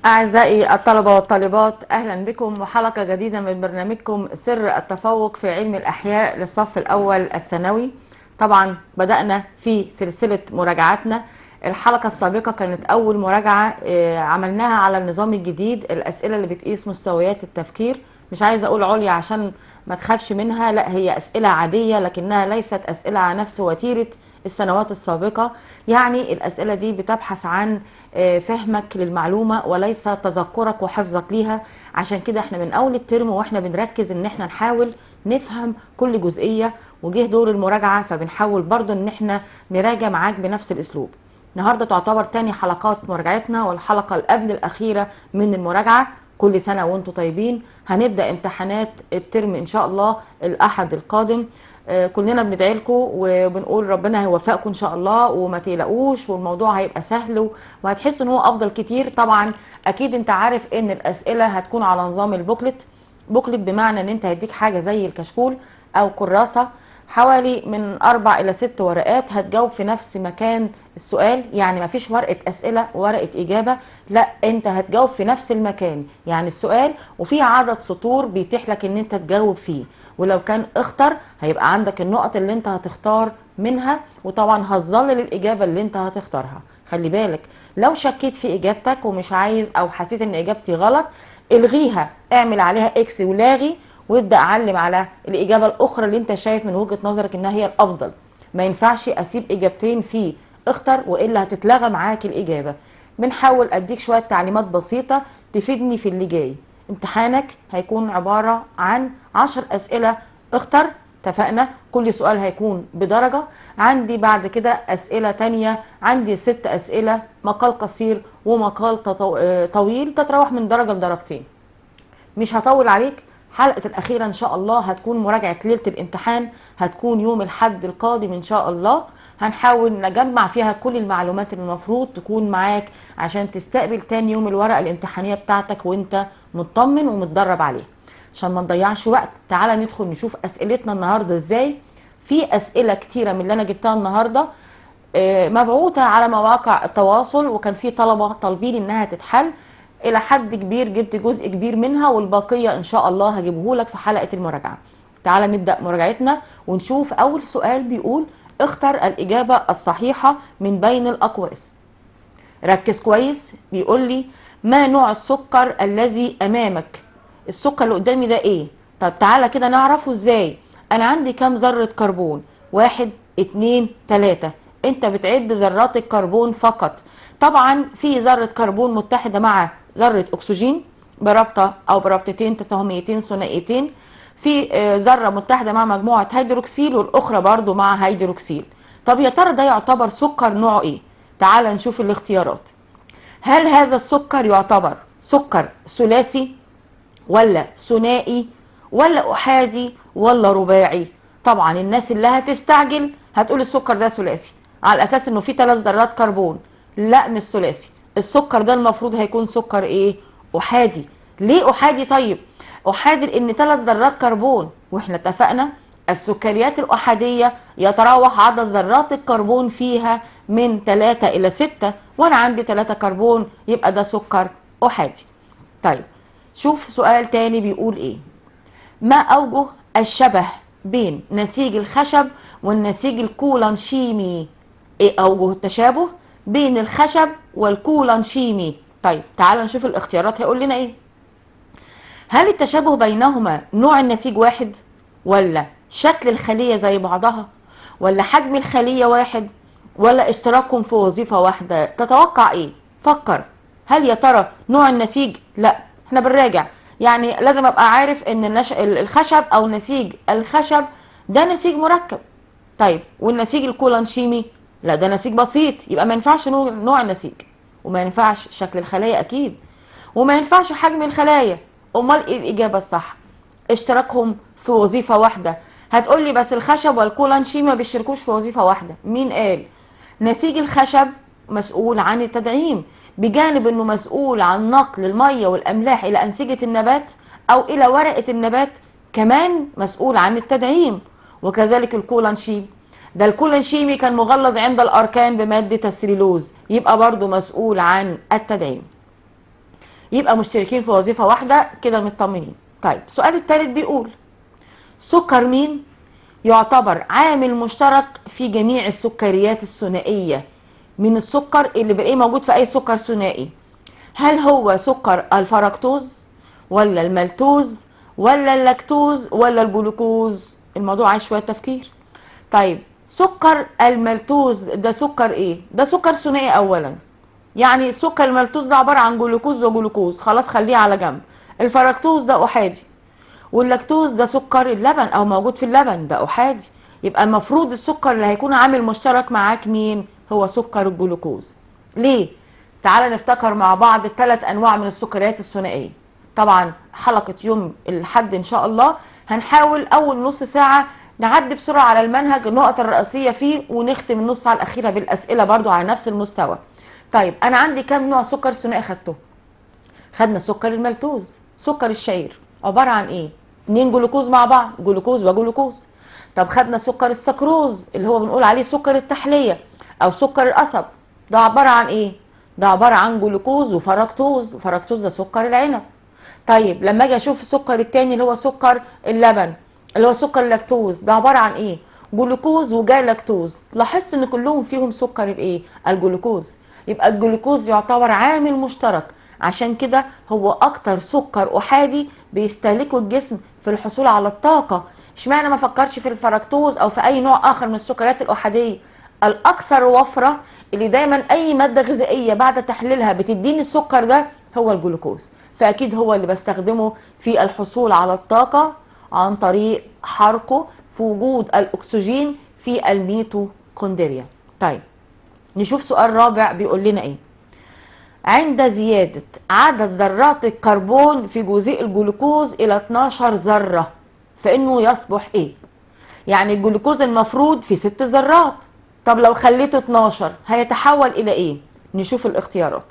أعزائي الطلبة والطالبات أهلا بكم وحلقة جديدة من برنامجكم سر التفوق في علم الأحياء للصف الأول الثانوي طبعا بدأنا في سلسلة مراجعاتنا الحلقة السابقة كانت أول مراجعة آه، عملناها على النظام الجديد الأسئلة اللي بتقيس مستويات التفكير مش عايزة أقول عليا عشان ما تخافش منها لا هي أسئلة عادية لكنها ليست أسئلة على نفس وتيرة السنوات السابقة يعني الأسئلة دي بتبحث عن آه، فهمك للمعلومة وليس تذكرك وحفظك ليها عشان كده احنا من أول الترم واحنا بنركز ان احنا نحاول نفهم كل جزئية وجه دور المراجعة فبنحاول برضو ان احنا نراجع معاك بنفس الأسلوب النهاردة تعتبر تاني حلقات مراجعتنا والحلقة اللي قبل الأخيرة من المراجعة كل سنة وانتم طيبين هنبدأ امتحانات الترم ان شاء الله الأحد القادم آه، كلنا بندعي لكم وبنقول ربنا هيوفقكم ان شاء الله وما تقلقوش والموضوع هيبقى سهل و- وهتحسوا ان هو افضل كتير طبعا اكيد انت عارف ان الاسئله هتكون على نظام البوكلت بوكلت بمعنى ان انت هيديك حاجه زي الكشكول او كراسه حوالي من اربع الى ست ورقات هتجاوب في نفس مكان السؤال يعني ما فيش ورقه اسئله ورقه اجابه لا انت هتجاوب في نفس المكان يعني السؤال وفي عدد سطور بيتيح لك ان انت تجاوب فيه ولو كان اختر هيبقى عندك النقط اللي انت هتختار منها وطبعا هتظلل الاجابه اللي انت هتختارها خلي بالك لو شكيت في اجابتك ومش عايز او حسيت ان اجابتي غلط الغيها اعمل عليها اكس ولاغي وابدا علم على الاجابه الاخرى اللي انت شايف من وجهه نظرك انها هي الافضل ما ينفعش اسيب اجابتين فيه اختر والا هتتلغى معاك الاجابه بنحاول اديك شويه تعليمات بسيطه تفيدني في اللي جاي امتحانك هيكون عباره عن عشر اسئله اختر اتفقنا كل سؤال هيكون بدرجة عندي بعد كده أسئلة تانية عندي ست أسئلة مقال قصير ومقال تطو- آه، طويل تتراوح من درجة لدرجتين مش هطول عليك حلقة الأخيرة إن شاء الله هتكون مراجعة ليلة الامتحان هتكون يوم الحد القادم إن شاء الله هنحاول نجمع فيها كل المعلومات اللي المفروض تكون معاك عشان تستقبل تاني يوم الورقة الامتحانية بتاعتك وانت مطمن ومتدرب عليها عشان ما نضيعش وقت تعالى ندخل نشوف أسئلتنا النهاردة ازاي في أسئلة كتيرة من اللي أنا جبتها النهاردة آه، مبعوثة على مواقع التواصل وكان في طلبة طالبين انها تتحل الى حد كبير جبت جزء كبير منها والبقية ان شاء الله هجيبه لك في حلقة المراجعة تعالى نبدأ مراجعتنا ونشوف اول سؤال بيقول اختر الاجابة الصحيحة من بين الاقواس ركز كويس بيقول لي ما نوع السكر الذي امامك السكر اللي قدامي ده ايه طب تعالى كده نعرفه ازاي انا عندي كام ذرة كربون واحد اتنين تلاتة انت بتعد ذرات الكربون فقط طبعا في ذرة كربون متحدة مع ذرة اكسجين برابطة او برابطتين تساهميتين ثنائيتين في آه، ذرة متحدة مع مجموعة هيدروكسيل والاخرى برضو مع هيدروكسيل طب يا ترى ده يعتبر سكر نوعه ايه تعال نشوف الاختيارات هل هذا السكر يعتبر سكر ثلاثي ولا ثنائي ولا احادي ولا رباعي طبعا الناس اللي هتستعجل هتقول السكر ده ثلاثي على اساس انه فيه ثلاث ذرات كربون لا مش ثلاثي السكر ده المفروض هيكون سكر ايه احادي ليه احادي طيب احادي لان ثلاث ذرات كربون واحنا اتفقنا السكريات الأحادية يتراوح عدد ذرات الكربون فيها من 3 إلى 6 وأنا عندي 3 كربون يبقى ده سكر أحادي طيب شوف سؤال تاني بيقول إيه ما أوجه الشبه بين نسيج الخشب والنسيج الكولانشيمي إيه أوجه التشابه بين الخشب والكولانشيمي طيب تعال نشوف الاختيارات هيقول لنا إيه هل التشابه بينهما نوع النسيج واحد ولا شكل الخلية زي بعضها ولا حجم الخلية واحد ولا اشتراكهم في وظيفة واحدة تتوقع ايه فكر هل يا ترى نوع النسيج لا احنا بنراجع يعني لازم ابقى عارف ان النش... الخشب او نسيج الخشب ده نسيج مركب طيب والنسيج الكولانشيمي لا ده نسيج بسيط يبقى ما ينفعش نوع نوع النسيج وما ينفعش شكل الخلايا اكيد وما ينفعش حجم الخلايا امال ايه الاجابه الصح اشتراكهم في وظيفه واحده هتقول لي بس الخشب والكولانشي ما بيشتركوش في وظيفه واحده مين قال نسيج الخشب مسؤول عن التدعيم بجانب انه مسؤول عن نقل الميه والاملاح الى انسجه النبات او الى ورقه النبات كمان مسؤول عن التدعيم وكذلك الكولانشيم ده الكولانشيمي كان مغلظ عند الاركان بماده السليلوز يبقى برضه مسؤول عن التدعيم يبقى مشتركين في وظيفه واحده كده مطمنين طيب السؤال الثالث بيقول سكر مين يعتبر عامل مشترك في جميع السكريات الثنائيه من السكر اللي بلاقيه موجود في اي سكر ثنائي هل هو سكر الفركتوز ولا المالتوز ولا اللاكتوز ولا الجلوكوز الموضوع عايز شويه تفكير طيب سكر المالتوز ده سكر ايه ده سكر ثنائي اولا يعني سكر المالتوز ده عباره عن جلوكوز وجلوكوز خلاص خليه على جنب الفركتوز ده احادي واللاكتوز ده سكر اللبن او موجود في اللبن ده احادي يبقى المفروض السكر اللي هيكون عامل مشترك معاك مين هو سكر الجلوكوز ليه تعال نفتكر مع بعض الثلاث انواع من السكريات الثنائيه طبعا حلقه يوم الحد ان شاء الله هنحاول اول نص ساعه نعدي بسرعه على المنهج النقط الرئيسيه فيه ونختم النص ساعه الاخيره بالاسئله برضو على نفس المستوى طيب انا عندي كام نوع سكر ثنائي خدته خدنا سكر المالتوز سكر الشعير عباره عن ايه اتنين جلوكوز مع بعض جلوكوز وجلوكوز طب خدنا سكر السكروز اللي هو بنقول عليه سكر التحليه او سكر القصب ده عباره عن ايه ده عباره عن جلوكوز وفركتوز وفركتوز ده سكر العنب طيب لما اجي اشوف السكر التاني اللي هو سكر اللبن اللي هو سكر اللاكتوز ده عباره عن ايه جلوكوز وجالاكتوز لاحظت ان كلهم فيهم سكر الايه الجلوكوز يبقى الجلوكوز يعتبر عامل مشترك عشان كده هو اكتر سكر احادي بيستهلكه الجسم في الحصول على الطاقه اشمعنى ما فكرش في الفركتوز او في اي نوع اخر من السكريات الاحاديه الاكثر وفره اللي دايما اي ماده غذائيه بعد تحليلها بتديني السكر ده هو الجلوكوز فاكيد هو اللي بستخدمه في الحصول على الطاقه عن طريق حرقه في وجود الاكسجين في الميتوكوندريا طيب نشوف سؤال رابع بيقول لنا ايه عند زيادة عدد ذرات الكربون في جزيء الجلوكوز إلى 12 ذرة فإنه يصبح إيه؟ يعني الجلوكوز المفروض في 6 ذرات طب لو خليته 12 هيتحول إلى إيه؟ نشوف الاختيارات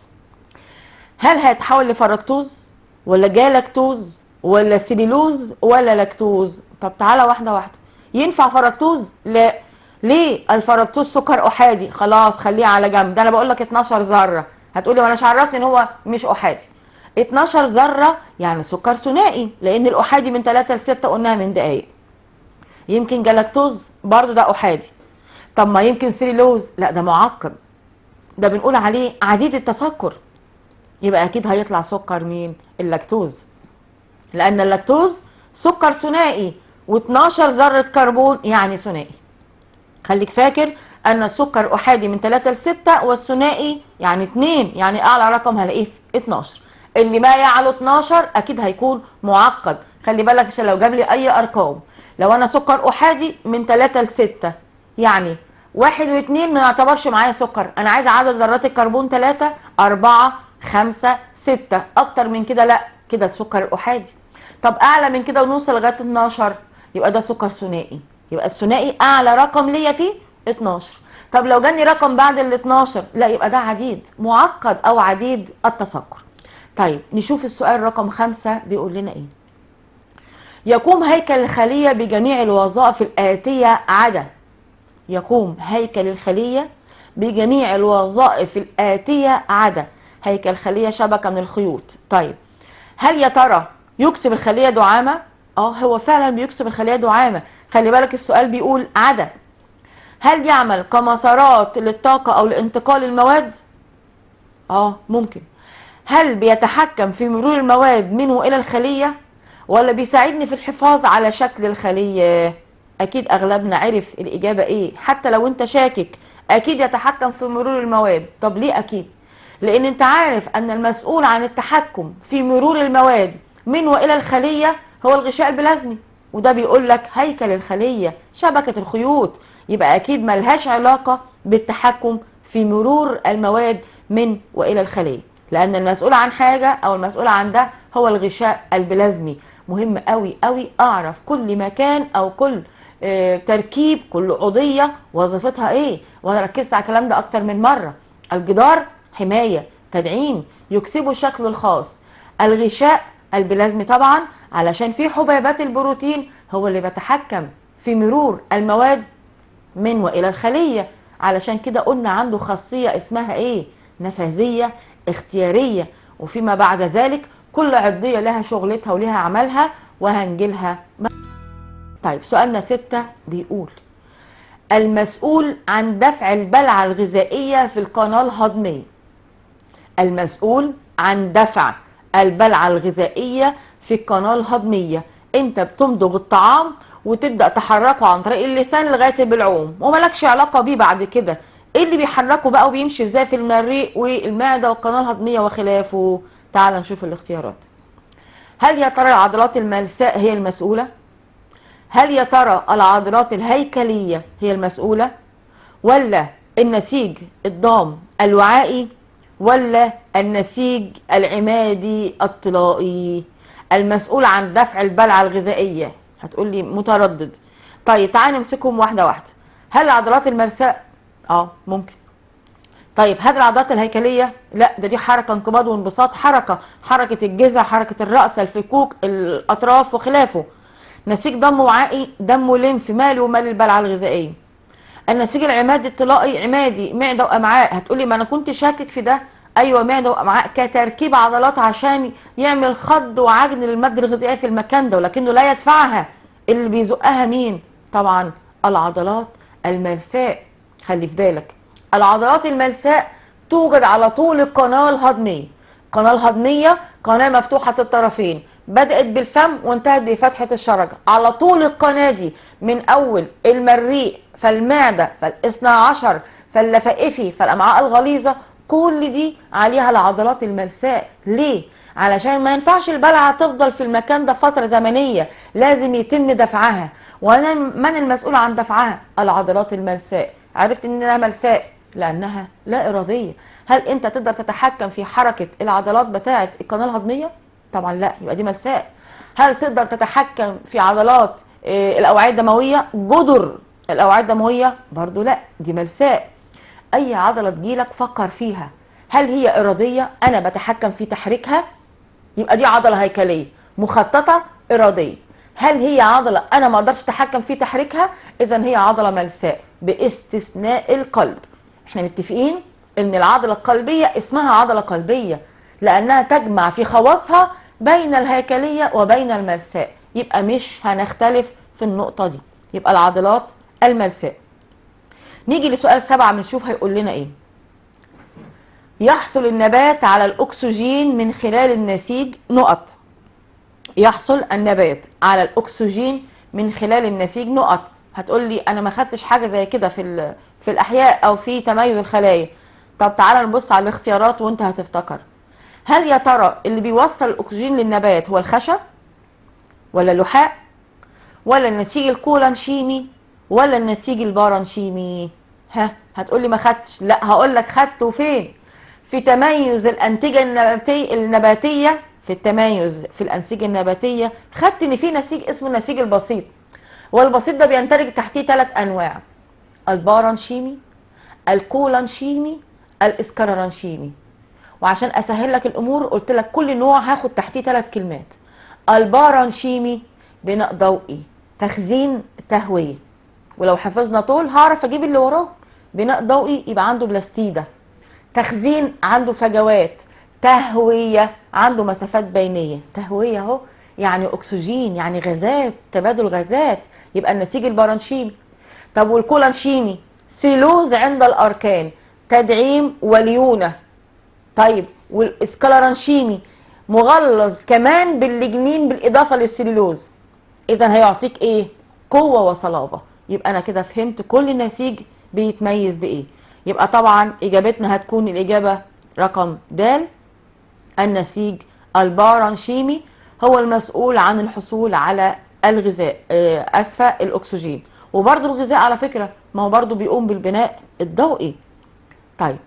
هل هيتحول لفركتوز ولا جالاكتوز ولا سيلولوز ولا لاكتوز طب تعالى واحدة واحدة ينفع فركتوز؟ لا ليه الفركتوز سكر احادي خلاص خليه على جنب ده انا بقول لك 12 ذره هتقولي وانا عرفني ان هو مش احادي 12 ذره يعني سكر ثنائي لان الاحادي من 3 ل 6 قلناها من دقايق يمكن جلاكتوز برضو ده احادي طب ما يمكن سيلولوز لا ده معقد ده بنقول عليه عديد التسكر يبقى اكيد هيطلع سكر مين اللاكتوز لان اللاكتوز سكر ثنائي و12 ذره كربون يعني ثنائي خليك فاكر ان السكر احادي من 3 ل 6 والثنائي يعني 2 يعني اعلى رقم هلاقيه في 12 اللي ما يعلو 12 اكيد هيكون معقد خلي بالك عشان لو جاب لي اي ارقام لو انا سكر احادي من 3 ل 6 يعني واحد واثنين ما يعتبرش معايا سكر انا عايز عدد ذرات الكربون 3 4 5 6 اكتر من كده لا كده سكر احادي طب اعلى من كده ونوصل لغايه 12 يبقى ده سكر ثنائي يبقى الثنائي اعلى رقم ليا فيه 12 طب لو جاني رقم بعد ال 12 لا يبقى ده عديد معقد او عديد التسكر طيب نشوف السؤال رقم خمسة بيقول لنا ايه يقوم هيكل الخلية بجميع الوظائف الآتية عدا يقوم هيكل الخلية بجميع الوظائف الآتية عدا هيكل الخلية شبكة من الخيوط طيب هل يا ترى يكسب الخلية دعامة اه هو فعلا بيكسب الخلية دعامة خلي بالك السؤال بيقول عدا هل يعمل كمسارات للطاقة او لانتقال المواد اه ممكن هل بيتحكم في مرور المواد منه الى الخلية ولا بيساعدني في الحفاظ على شكل الخلية اكيد اغلبنا عرف الاجابة ايه حتى لو انت شاكك اكيد يتحكم في مرور المواد طب ليه اكيد لان انت عارف ان المسؤول عن التحكم في مرور المواد من والى الخلية هو الغشاء البلازمي وده بيقول لك هيكل الخلية شبكة الخيوط يبقى اكيد ملهاش علاقة بالتحكم في مرور المواد من والى الخلية لان المسؤول عن حاجة او المسؤول عن ده هو الغشاء البلازمي مهم قوي قوي اعرف كل مكان او كل اه تركيب كل عضية وظيفتها ايه وانا ركزت على الكلام ده اكتر من مرة الجدار حماية تدعيم يكسبه شكله الخاص الغشاء البلازمي طبعا علشان في حبيبات البروتين هو اللي بيتحكم في مرور المواد من والى الخليه علشان كده قلنا عنده خاصيه اسمها ايه نفاذيه اختياريه وفيما بعد ذلك كل عضية لها شغلتها ولها عملها وهنجيلها طيب سؤالنا ستة بيقول المسؤول عن دفع البلعة الغذائية في القناة الهضمية المسؤول عن دفع البلعة الغذائية في القناة الهضمية انت بتمضغ الطعام وتبدأ تحركه عن طريق اللسان لغاية البلعوم وملكش علاقة بيه بعد كده ايه اللي بيحركه بقى وبيمشي ازاي في المريء والمعدة والقناة الهضمية وخلافه تعال نشوف الاختيارات هل يا ترى العضلات الملساء هي المسؤولة هل يا ترى العضلات الهيكلية هي المسؤولة ولا النسيج الضام الوعائي ولا النسيج العمادي الطلائي المسؤول عن دفع البلعة الغذائية هتقول لي متردد طيب تعال نمسكهم واحدة واحدة هل العضلات الملساء اه ممكن طيب هل العضلات الهيكلية لا ده دي حركة انقباض وانبساط حركة حركة الجذع حركة الرأس الفكوك الأطراف وخلافه نسيج دم وعائي دم وليمف مالي ومال البلعة الغذائية النسيج العمادي الطلائي عمادي معدة وأمعاء هتقولي ما أنا كنت شاكك في ده أيوة معدة وأمعاء كتركيب عضلات عشان يعمل خض وعجن للمادة الغذائية في المكان ده ولكنه لا يدفعها اللي بيزقها مين طبعا العضلات الملساء خلي في بالك العضلات الملساء توجد على طول القناة الهضمية القناة الهضمية قناة مفتوحة الطرفين بدأت بالفم وانتهت بفتحة الشرجة على طول القناة دي من أول المريء فالمعدة فالاثنى عشر فاللفائفي فالأمعاء الغليظة كل دي عليها العضلات الملساء ليه؟ علشان ما ينفعش البلعة تفضل في المكان ده فترة زمنية لازم يتم دفعها وانا من المسؤول عن دفعها العضلات الملساء عرفت انها ملساء لانها لا اراديه هل انت تقدر تتحكم في حركه العضلات بتاعه القناه الهضميه طبعا لا يبقى دي ملساء هل تقدر تتحكم في عضلات آه، الاوعيه الدمويه جدر الاوعيه الدمويه برضو لا دي ملساء اي عضله تجيلك فكر فيها هل هي اراديه انا بتحكم في تحريكها يبقى دي عضله هيكليه مخططه اراديه هل هي عضله انا ما اقدرش اتحكم في تحريكها اذا هي عضله ملساء باستثناء القلب احنا متفقين ان العضله القلبيه اسمها عضله قلبيه لانها تجمع في خواصها بين الهيكليه وبين الملساء يبقى مش هنختلف في النقطه دي يبقى العضلات الملساء نيجي لسؤال سبعة بنشوف هيقول لنا ايه يحصل النبات على الاكسجين من خلال النسيج نقط يحصل النبات على الاكسجين من خلال النسيج نقط هتقول لي انا ما خدتش حاجه زي كده في ال- في الاحياء او في تميز الخلايا طب تعالى نبص على الاختيارات وانت هتفتكر هل يا ترى اللي بيوصل الاكسجين للنبات هو الخشب ولا اللحاء ولا النسيج الكولانشيمي ولا النسيج البارانشيمي ها هتقول لي ما خدتش لا هقول لك خدته فين في تميز الانتجه النباتيه النباتيه في التميز في الانسجه النباتيه خدت ان في نسيج اسمه النسيج البسيط والبسيط ده بيندرج تحتيه ثلاث انواع البارانشيمي الكولانشيمي الاسكرانشيمي وعشان اسهل لك الامور قلت لك كل نوع هاخد تحتيه ثلاث كلمات البارانشيمي بناء ضوئي تخزين تهويه ولو حفظنا طول هعرف اجيب اللي وراه بناء ضوئي يبقى عنده بلاستيده تخزين عنده فجوات تهويه عنده مسافات بينيه تهويه اهو يعني اكسجين يعني غازات تبادل غازات يبقى النسيج البارانشيمي طب والكولانشيمي سيلوز عند الاركان تدعيم وليونه طيب والاسكلارانشيمي مغلظ كمان باللجنين بالاضافه للسليلوز اذا هيعطيك ايه قوه وصلابه يبقى انا كده فهمت كل نسيج بيتميز بايه يبقى طبعا اجابتنا هتكون الاجابه رقم د النسيج البارانشيمي هو المسؤول عن الحصول على الغذاء آه، اسفه الاكسجين وبرضه الغذاء على فكره ما هو برضه بيقوم بالبناء الضوئي طيب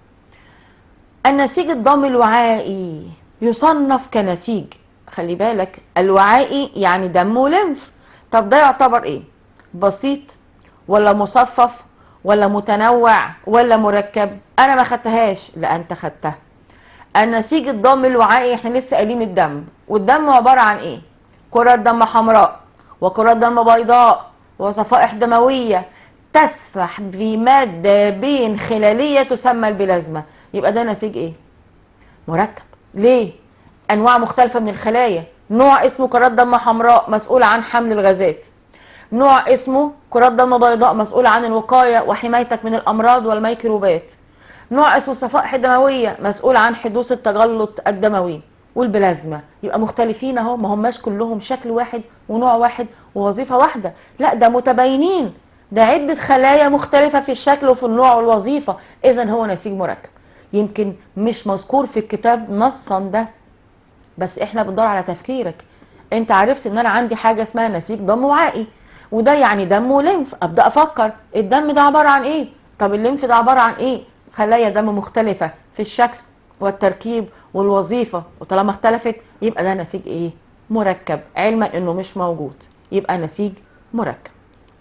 النسيج الضم الوعائي يصنف كنسيج خلي بالك الوعائي يعني دم ولمف طب ده يعتبر ايه بسيط ولا مصفف ولا متنوع ولا مركب انا ما خدتهاش لا انت خدتها النسيج الضم الوعائي احنا لسه قايلين الدم والدم عباره عن ايه كرات دم حمراء وكرات دم بيضاء وصفائح دمويه تسفح في ماده بين خلاليه تسمى البلازما يبقى ده نسيج ايه مركب ليه انواع مختلفه من الخلايا نوع اسمه كرات دم حمراء مسؤول عن حمل الغازات نوع اسمه كرات دم بيضاء مسؤول عن الوقايه وحمايتك من الامراض والميكروبات نوع اسمه صفائح دمويه مسؤول عن حدوث التجلط الدموي والبلازما يبقى مختلفين اهو ما هماش كلهم شكل واحد ونوع واحد ووظيفه واحده لا ده متباينين ده عده خلايا مختلفه في الشكل وفي النوع والوظيفه اذا هو نسيج مركب يمكن مش مذكور في الكتاب نصا ده بس احنا بندور على تفكيرك انت عرفت ان انا عندي حاجه اسمها نسيج دم وعائي وده يعني دم وليمف ابدا افكر الدم ده عباره عن ايه طب الليمف ده عباره عن ايه خلايا دم مختلفه في الشكل والتركيب والوظيفه وطالما اختلفت يبقى ده نسيج ايه مركب علما انه مش موجود يبقى نسيج مركب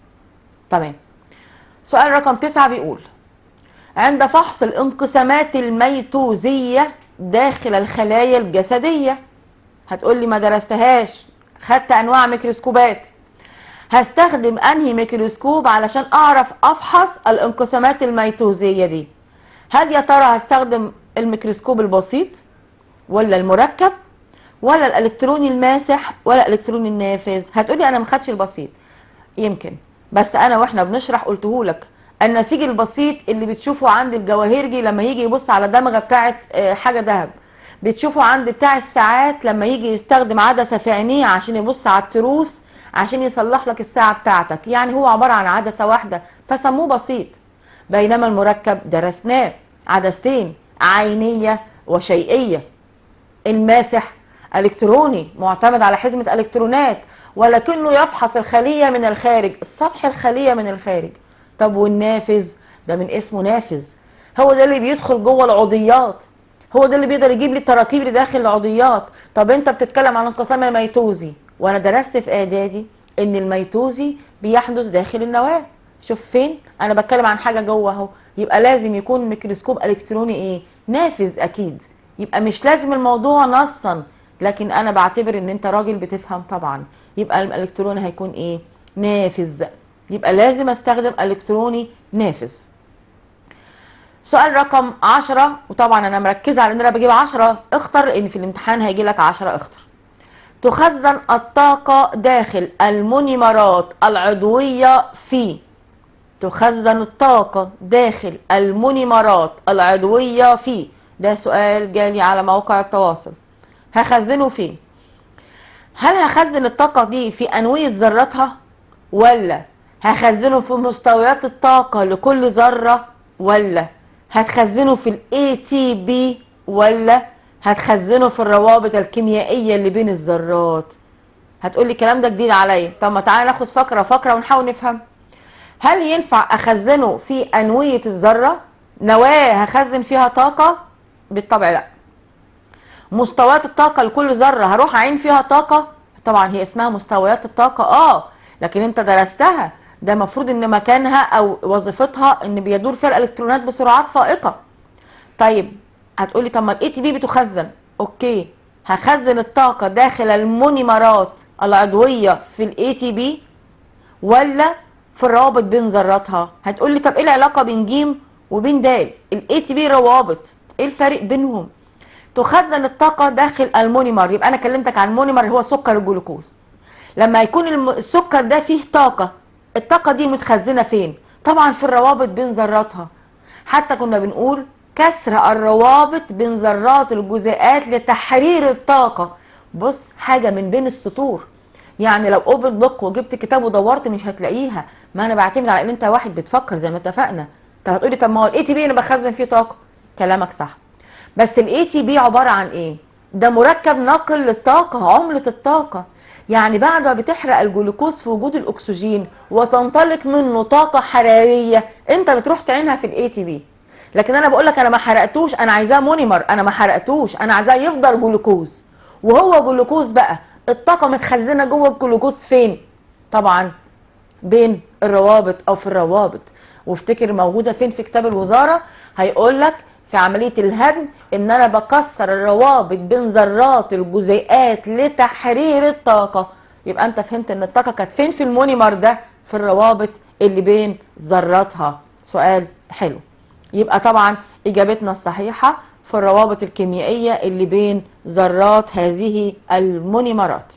تمام سؤال رقم تسعة بيقول عند فحص الانقسامات الميتوزية داخل الخلايا الجسدية هتقولي ما درستهاش خدت انواع ميكروسكوبات هستخدم انهي ميكروسكوب علشان اعرف افحص الانقسامات الميتوزية دي هل يا ترى هستخدم الميكروسكوب البسيط ولا المركب ولا الالكتروني الماسح ولا الالكتروني النافذ هتقولي انا ما خدش البسيط يمكن بس انا واحنا بنشرح قلتهولك النسيج البسيط اللي بتشوفه عند الجواهرجي لما يجي يبص على دمغه بتاعه آه، حاجه ذهب بتشوفه عند بتاع الساعات لما يجي يستخدم عدسه في عينيه عشان يبص على التروس عشان يصلح لك الساعه بتاعتك يعني هو عباره عن عدسه واحده فسموه بسيط بينما المركب درسناه عدستين عينيه وشيئيه الماسح الكتروني معتمد على حزمه الكترونات ولكنه يفحص الخليه من الخارج السطح الخليه من الخارج طب والنافذ ده من اسمه نافذ هو ده اللي بيدخل جوه العضيات هو ده اللي بيقدر يجيب لي التراكيب اللي داخل العضيات طب انت بتتكلم عن انقسام الميتوزي وانا درست في اعدادي ان الميتوزي بيحدث داخل النواه شوف فين انا بتكلم عن حاجه جوه اهو يبقى لازم يكون ميكروسكوب الكتروني ايه نافذ اكيد يبقى مش لازم الموضوع نصا لكن انا بعتبر ان انت راجل بتفهم طبعا يبقى الالكتروني هيكون ايه نافذ يبقى لازم استخدم الكتروني نافذ سؤال رقم عشرة وطبعا انا مركزة على ان انا بجيب عشرة اختر لان في الامتحان هيجي لك عشرة اختر تخزن الطاقة داخل المونيمرات العضوية في تخزن الطاقة داخل المونيمرات العضوية في ده سؤال جالي على موقع التواصل هخزنه فين هل هخزن الطاقة دي في أنوية ذراتها ولا هخزنه في مستويات الطاقة لكل ذرة ولا هتخزنه في ال ATP ولا هتخزنه في الروابط الكيميائية اللي بين الذرات هتقولي الكلام ده جديد عليا طب ما تعالى ناخد فقرة فقرة ونحاول نفهم هل ينفع اخزنه في انوية الذرة نواة هخزن فيها طاقة بالطبع لا مستويات الطاقة لكل ذرة هروح اعين فيها طاقة طبعا هي اسمها مستويات الطاقة اه لكن انت درستها ده المفروض ان مكانها او وظيفتها ان بيدور فيها الالكترونات بسرعات فائقة طيب هتقولي طب ما الاي تي بي بتخزن اوكي هخزن الطاقة داخل المونيمرات العضوية في الاي تي بي ولا في الروابط بين ذراتها هتقولي طب ايه العلاقة بين جيم وبين دال الاي تي بي روابط ايه الفرق بينهم تخزن الطاقة داخل المونيمر يبقى انا كلمتك عن المونيمر هو سكر الجلوكوز لما يكون الم- السكر ده فيه طاقة الطاقة دي متخزنة فين طبعا في الروابط بين ذراتها حتى كنا بنقول كسر الروابط بين ذرات الجزيئات لتحرير الطاقة بص حاجة من بين السطور يعني لو اوبن بوك وجبت كتاب ودورت مش هتلاقيها ما انا بعتمد على ان انت واحد بتفكر زي ما اتفقنا طب هتقولي طب ما هو الاي تي بي انا بخزن فيه طاقه كلامك صح بس الاي تي بي عباره عن ايه ده مركب ناقل للطاقه عمله الطاقه يعني بعد ما بتحرق الجلوكوز في وجود الاكسجين وتنطلق منه طاقه حراريه انت بتروح تعينها في الاي تي بي لكن انا بقول لك انا ما حرقتوش انا عايزاه مونيمر انا ما حرقتوش انا عايزاه يفضل جلوكوز وهو جلوكوز بقى الطاقه متخزنه جوه الجلوكوز فين طبعا بين الروابط او في الروابط وافتكر موجوده فين في كتاب الوزاره هيقول لك في عمليه الهدم ان انا بكسر الروابط بين ذرات الجزيئات لتحرير الطاقه يبقى انت فهمت ان الطاقه كانت فين في المونيمر ده في الروابط اللي بين ذراتها سؤال حلو يبقى طبعا اجابتنا الصحيحه في الروابط الكيميائية اللي بين ذرات هذه المونيمرات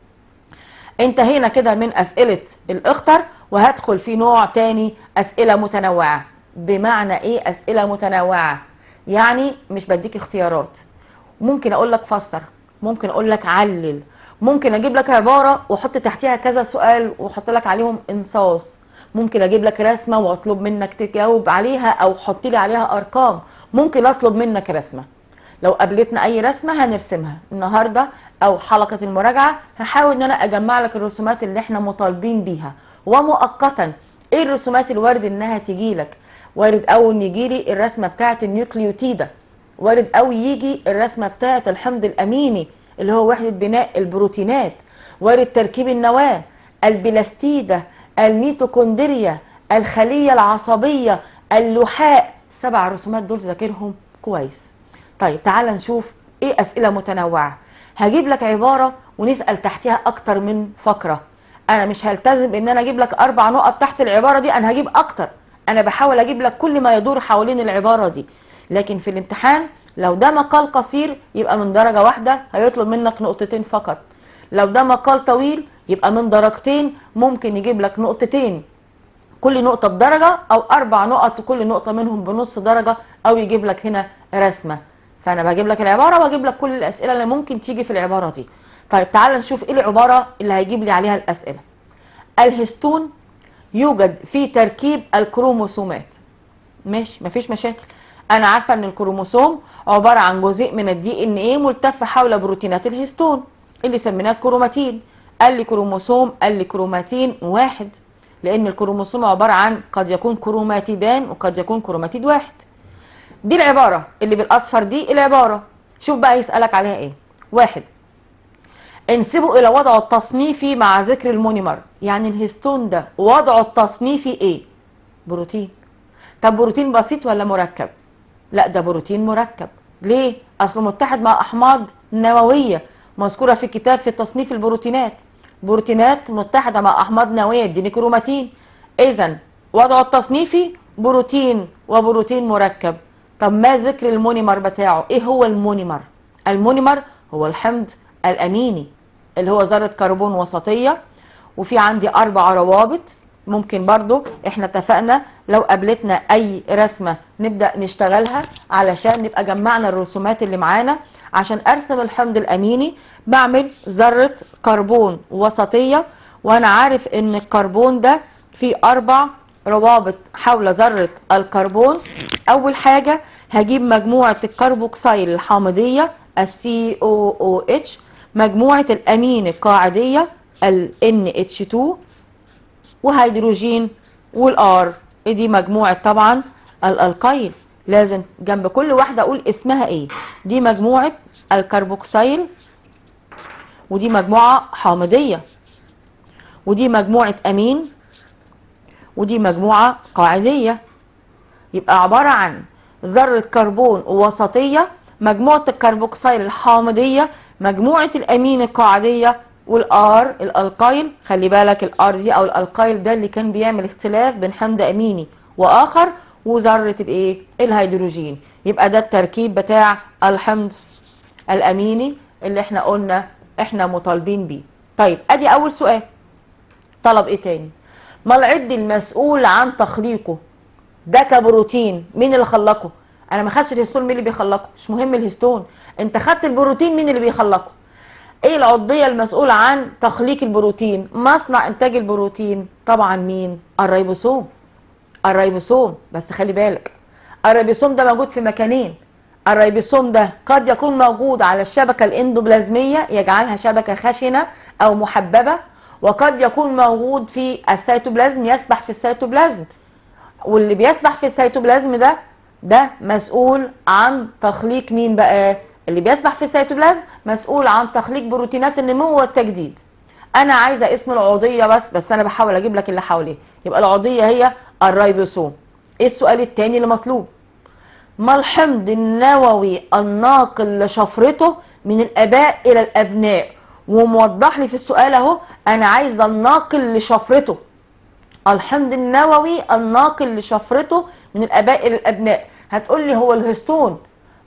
انتهينا كده من أسئلة الأخطر وهدخل في نوع تاني أسئلة متنوعة بمعنى إيه أسئلة متنوعة يعني مش بديك اختيارات ممكن أقول لك فسر ممكن أقول لك علل ممكن أجيب لك عبارة وأحط تحتها كذا سؤال وأحط لك عليهم إنصاص ممكن أجيب لك رسمة وأطلب منك تجاوب عليها أو حط لي عليها أرقام ممكن أطلب منك رسمة لو قابلتنا اي رسمه هنرسمها النهارده او حلقه المراجعه هحاول ان انا اجمع لك الرسومات اللي احنا مطالبين بيها ومؤقتا ايه الرسومات الوارد انها تجي لك وارد قوي ان يجي لي الرسمه بتاعه النيوكليوتيدا وارد قوي يجي الرسمه بتاعه الحمض الاميني اللي هو وحده بناء البروتينات وارد تركيب النواه البلاستيده الميتوكوندريا الخليه العصبيه اللحاء السبع رسومات دول ذاكرهم كويس طيب تعال نشوف ايه اسئله متنوعه هجيب لك عباره ونسال تحتها اكتر من فقره انا مش هلتزم ان انا اجيب لك اربع نقط تحت العباره دي انا هجيب اكتر انا بحاول اجيب لك كل ما يدور حوالين العباره دي لكن في الامتحان لو ده مقال قصير يبقى من درجه واحده هيطلب منك نقطتين فقط لو ده مقال طويل يبقى من درجتين ممكن يجيب لك نقطتين كل نقطة بدرجة أو أربع نقط كل نقطة منهم بنص درجة أو يجيب لك هنا رسمة فأنا بجيب لك العبارة وأجيب لك كل الأسئلة اللي ممكن تيجي في العبارة دي طيب تعال نشوف إيه العبارة اللي هيجيب لي عليها الأسئلة الهستون يوجد في تركيب الكروموسومات ماشي مفيش مشاكل أنا عارفة إن الكروموسوم عبارة عن جزيء من الدي إن إيه ملتف حول بروتينات الهستون اللي سميناه كروماتين قال لي كروموسوم قال لي كروماتين واحد لان الكروموسوم عباره عن قد يكون كروماتيدان وقد يكون كروماتيد واحد دي العباره اللي بالاصفر دي العباره شوف بقى يسالك عليها ايه واحد انسبوا الى وضعه التصنيفي مع ذكر المونيمر يعني الهستون ده وضعه التصنيفي ايه بروتين طب بروتين بسيط ولا مركب لا ده بروتين مركب ليه اصله متحد مع احماض نوويه مذكوره في كتاب في تصنيف البروتينات بروتينات متحدة مع أحماض نووية دي كروماتين إذا وضعه التصنيفي بروتين وبروتين مركب طب ما ذكر المونيمر بتاعه إيه هو المونيمر المونيمر هو الحمض الأميني اللي هو ذرة كربون وسطية وفي عندي أربع روابط ممكن برضو احنا اتفقنا لو قابلتنا اي رسمة نبدأ نشتغلها علشان نبقى جمعنا الرسومات اللي معانا عشان ارسم الحمض الاميني بعمل ذرة كربون وسطية وانا عارف ان الكربون ده فيه اربع روابط حول ذرة الكربون اول حاجة هجيب مجموعة الكربوكسيل الحامضية ال COOH مجموعة الامين القاعدية ال NH2 وهيدروجين والار دي مجموعة طبعا الالقايل لازم جنب كل واحدة اقول اسمها ايه دي مجموعة الكربوكسيل ودي مجموعة حامضية ودي مجموعة امين ودي مجموعة قاعدية يبقى عبارة عن ذرة كربون وسطية مجموعة الكربوكسيل الحامضية مجموعة الامين القاعدية والار الالقايل خلي بالك الار دي او الالقايل ده اللي كان بيعمل اختلاف بين حمض اميني واخر وذره الايه الهيدروجين يبقى ده التركيب بتاع الحمض الاميني اللي احنا قلنا احنا مطالبين بيه طيب ادي اول سؤال طلب ايه تاني ما العد المسؤول عن تخليقه ده كبروتين مين اللي خلقه انا ما خدتش الهستون مين اللي بيخلقه مش مهم الهستون انت خدت البروتين مين اللي بيخلقه ايه العضيه المسؤوله عن تخليق البروتين مصنع انتاج البروتين طبعا مين الريبوسوم الريبوسوم بس خلي بالك الريبوسوم ده موجود في مكانين الريبوسوم ده قد يكون موجود على الشبكه الاندوبلازميه يجعلها شبكه خشنه او محببه وقد يكون موجود في السيتوبلازم يسبح في السيتوبلازم واللي بيسبح في السيتوبلازم ده ده مسؤول عن تخليق مين بقى اللي بيسبح في السيتوبلازم مسؤول عن تخليق بروتينات النمو والتجديد انا عايزه اسم العضيه بس بس انا بحاول اجيب لك اللي حواليه يبقى العضيه هي الريبوسوم ايه السؤال الثاني اللي مطلوب ما الحمض النووي الناقل لشفرته من الاباء الى الابناء وموضح لي في السؤال اهو انا عايزه الناقل لشفرته الحمض النووي الناقل لشفرته من الاباء الى الابناء هتقول لي هو الهستون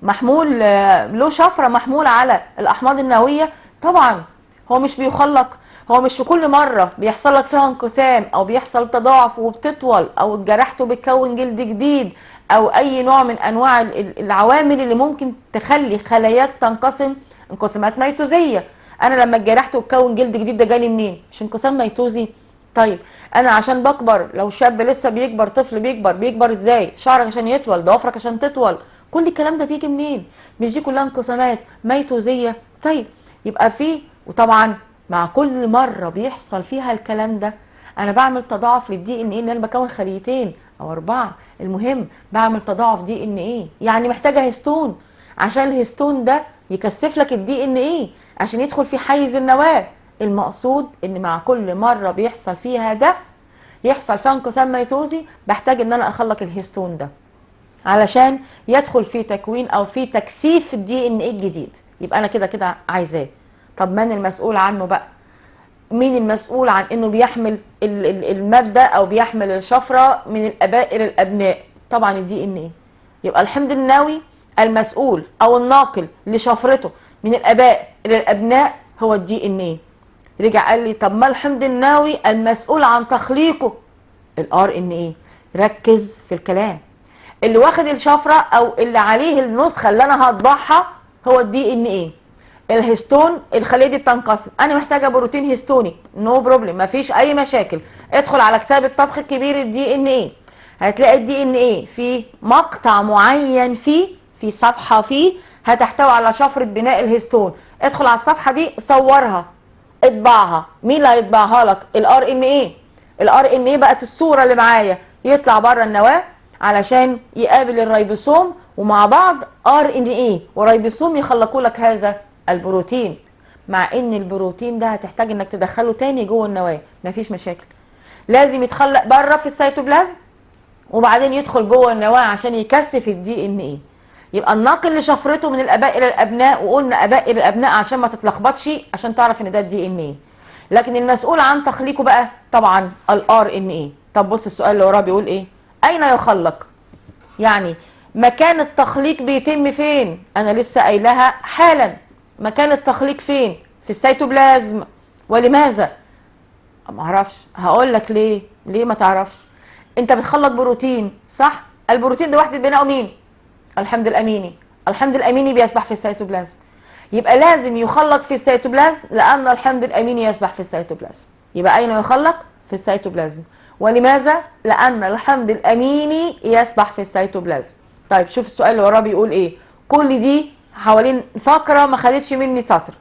محمول آه، له شفره محموله على الاحماض النوويه طبعا هو مش بيخلق هو مش في كل مره بيحصل لك فيها انقسام او بيحصل تضاعف وبتطول او اتجرحت وبتكون جلد جديد او اي نوع من انواع ال- ال- العوامل اللي ممكن تخلي خلاياك تنقسم انقسامات ميتوزيه انا لما اتجرحت وتكون جلد جديد ده جالي منين مش انقسام ميتوزي طيب انا عشان بكبر لو شاب لسه بيكبر طفل بيكبر بيكبر ازاي شعرك عشان يطول ضوافرك عشان تطول كل الكلام ده بيجي منين مش دي كلها انقسامات ميتوزيه طيب يبقى في وطبعا مع كل مره بيحصل فيها الكلام ده انا بعمل تضاعف للدي ان ايه ان انا بكون خليتين او اربعه المهم بعمل تضاعف دي ان ايه يعني محتاجه هيستون عشان الهيستون ده يكثف لك الدي ان ايه عشان يدخل في حيز النواه المقصود ان مع كل مره بيحصل فيها ده يحصل فيها انقسام ميتوزي بحتاج ان انا اخلق الهيستون ده علشان يدخل في تكوين او في تكثيف الدي ان ايه الجديد يبقى انا كده كده عايزاه طب من المسؤول عنه بقى مين المسؤول عن انه بيحمل ال- ال- المادة او بيحمل الشفرة من الاباء الى الابناء طبعا الدي ان ايه يبقى الحمض النووي المسؤول او الناقل لشفرته من الاباء الى الابناء هو الدي ان ايه رجع قال لي طب ما الحمض النووي المسؤول عن تخليقه الار ان ايه ركز في الكلام اللي واخد الشفرة او اللي عليه النسخة اللي انا هطبعها هو الدي ان ايه الهيستون الخليه دي بتنقسم انا محتاجه بروتين هيستوني نو بروبلم مفيش اي مشاكل ادخل على كتاب الطبخ الكبير الدي ان ايه هتلاقي الدي ان ايه في مقطع معين فيه في صفحه فيه هتحتوي على شفره بناء الهيستون ادخل على الصفحه دي صورها اطبعها مين اللي هيطبعها لك الار ان ايه الار ان ايه بقت الصوره اللي معايا يطلع بره النواه علشان يقابل الريبوسوم ومع بعض ار ان ايه وريبوسوم يخلقوا لك هذا البروتين مع ان البروتين ده هتحتاج انك تدخله تاني جوه النواه مفيش مشاكل لازم يتخلق بره في السيتوبلازم وبعدين يدخل جوه النواه عشان يكثف الدي ان ايه يبقى الناقل لشفرته من الاباء الى الابناء وقلنا اباء الى الابناء عشان ما تتلخبطش عشان تعرف ان ده الدي ان ايه لكن المسؤول عن تخليقه بقى طبعا الار ان ايه طب بص السؤال اللي وراه بيقول ايه اين يخلق يعني مكان التخليق بيتم فين انا لسه قايلها حالا مكان التخليق فين في السيتوبلازم ولماذا ما اعرفش هقول لك ليه ليه ما تعرفش انت بتخلق بروتين صح البروتين ده وحده بناءه مين الحمض الاميني الحمض الاميني بيسبح في السيتوبلازم يبقى لازم يخلق في السيتوبلازم لان الحمض الاميني يسبح في السيتوبلازم يبقى اين يخلق في السيتوبلازم ولماذا لان الحمض الاميني يسبح في السيتوبلازم طيب شوف السؤال اللي وراه بيقول ايه كل دي حوالين فقره ما خدتش مني سطر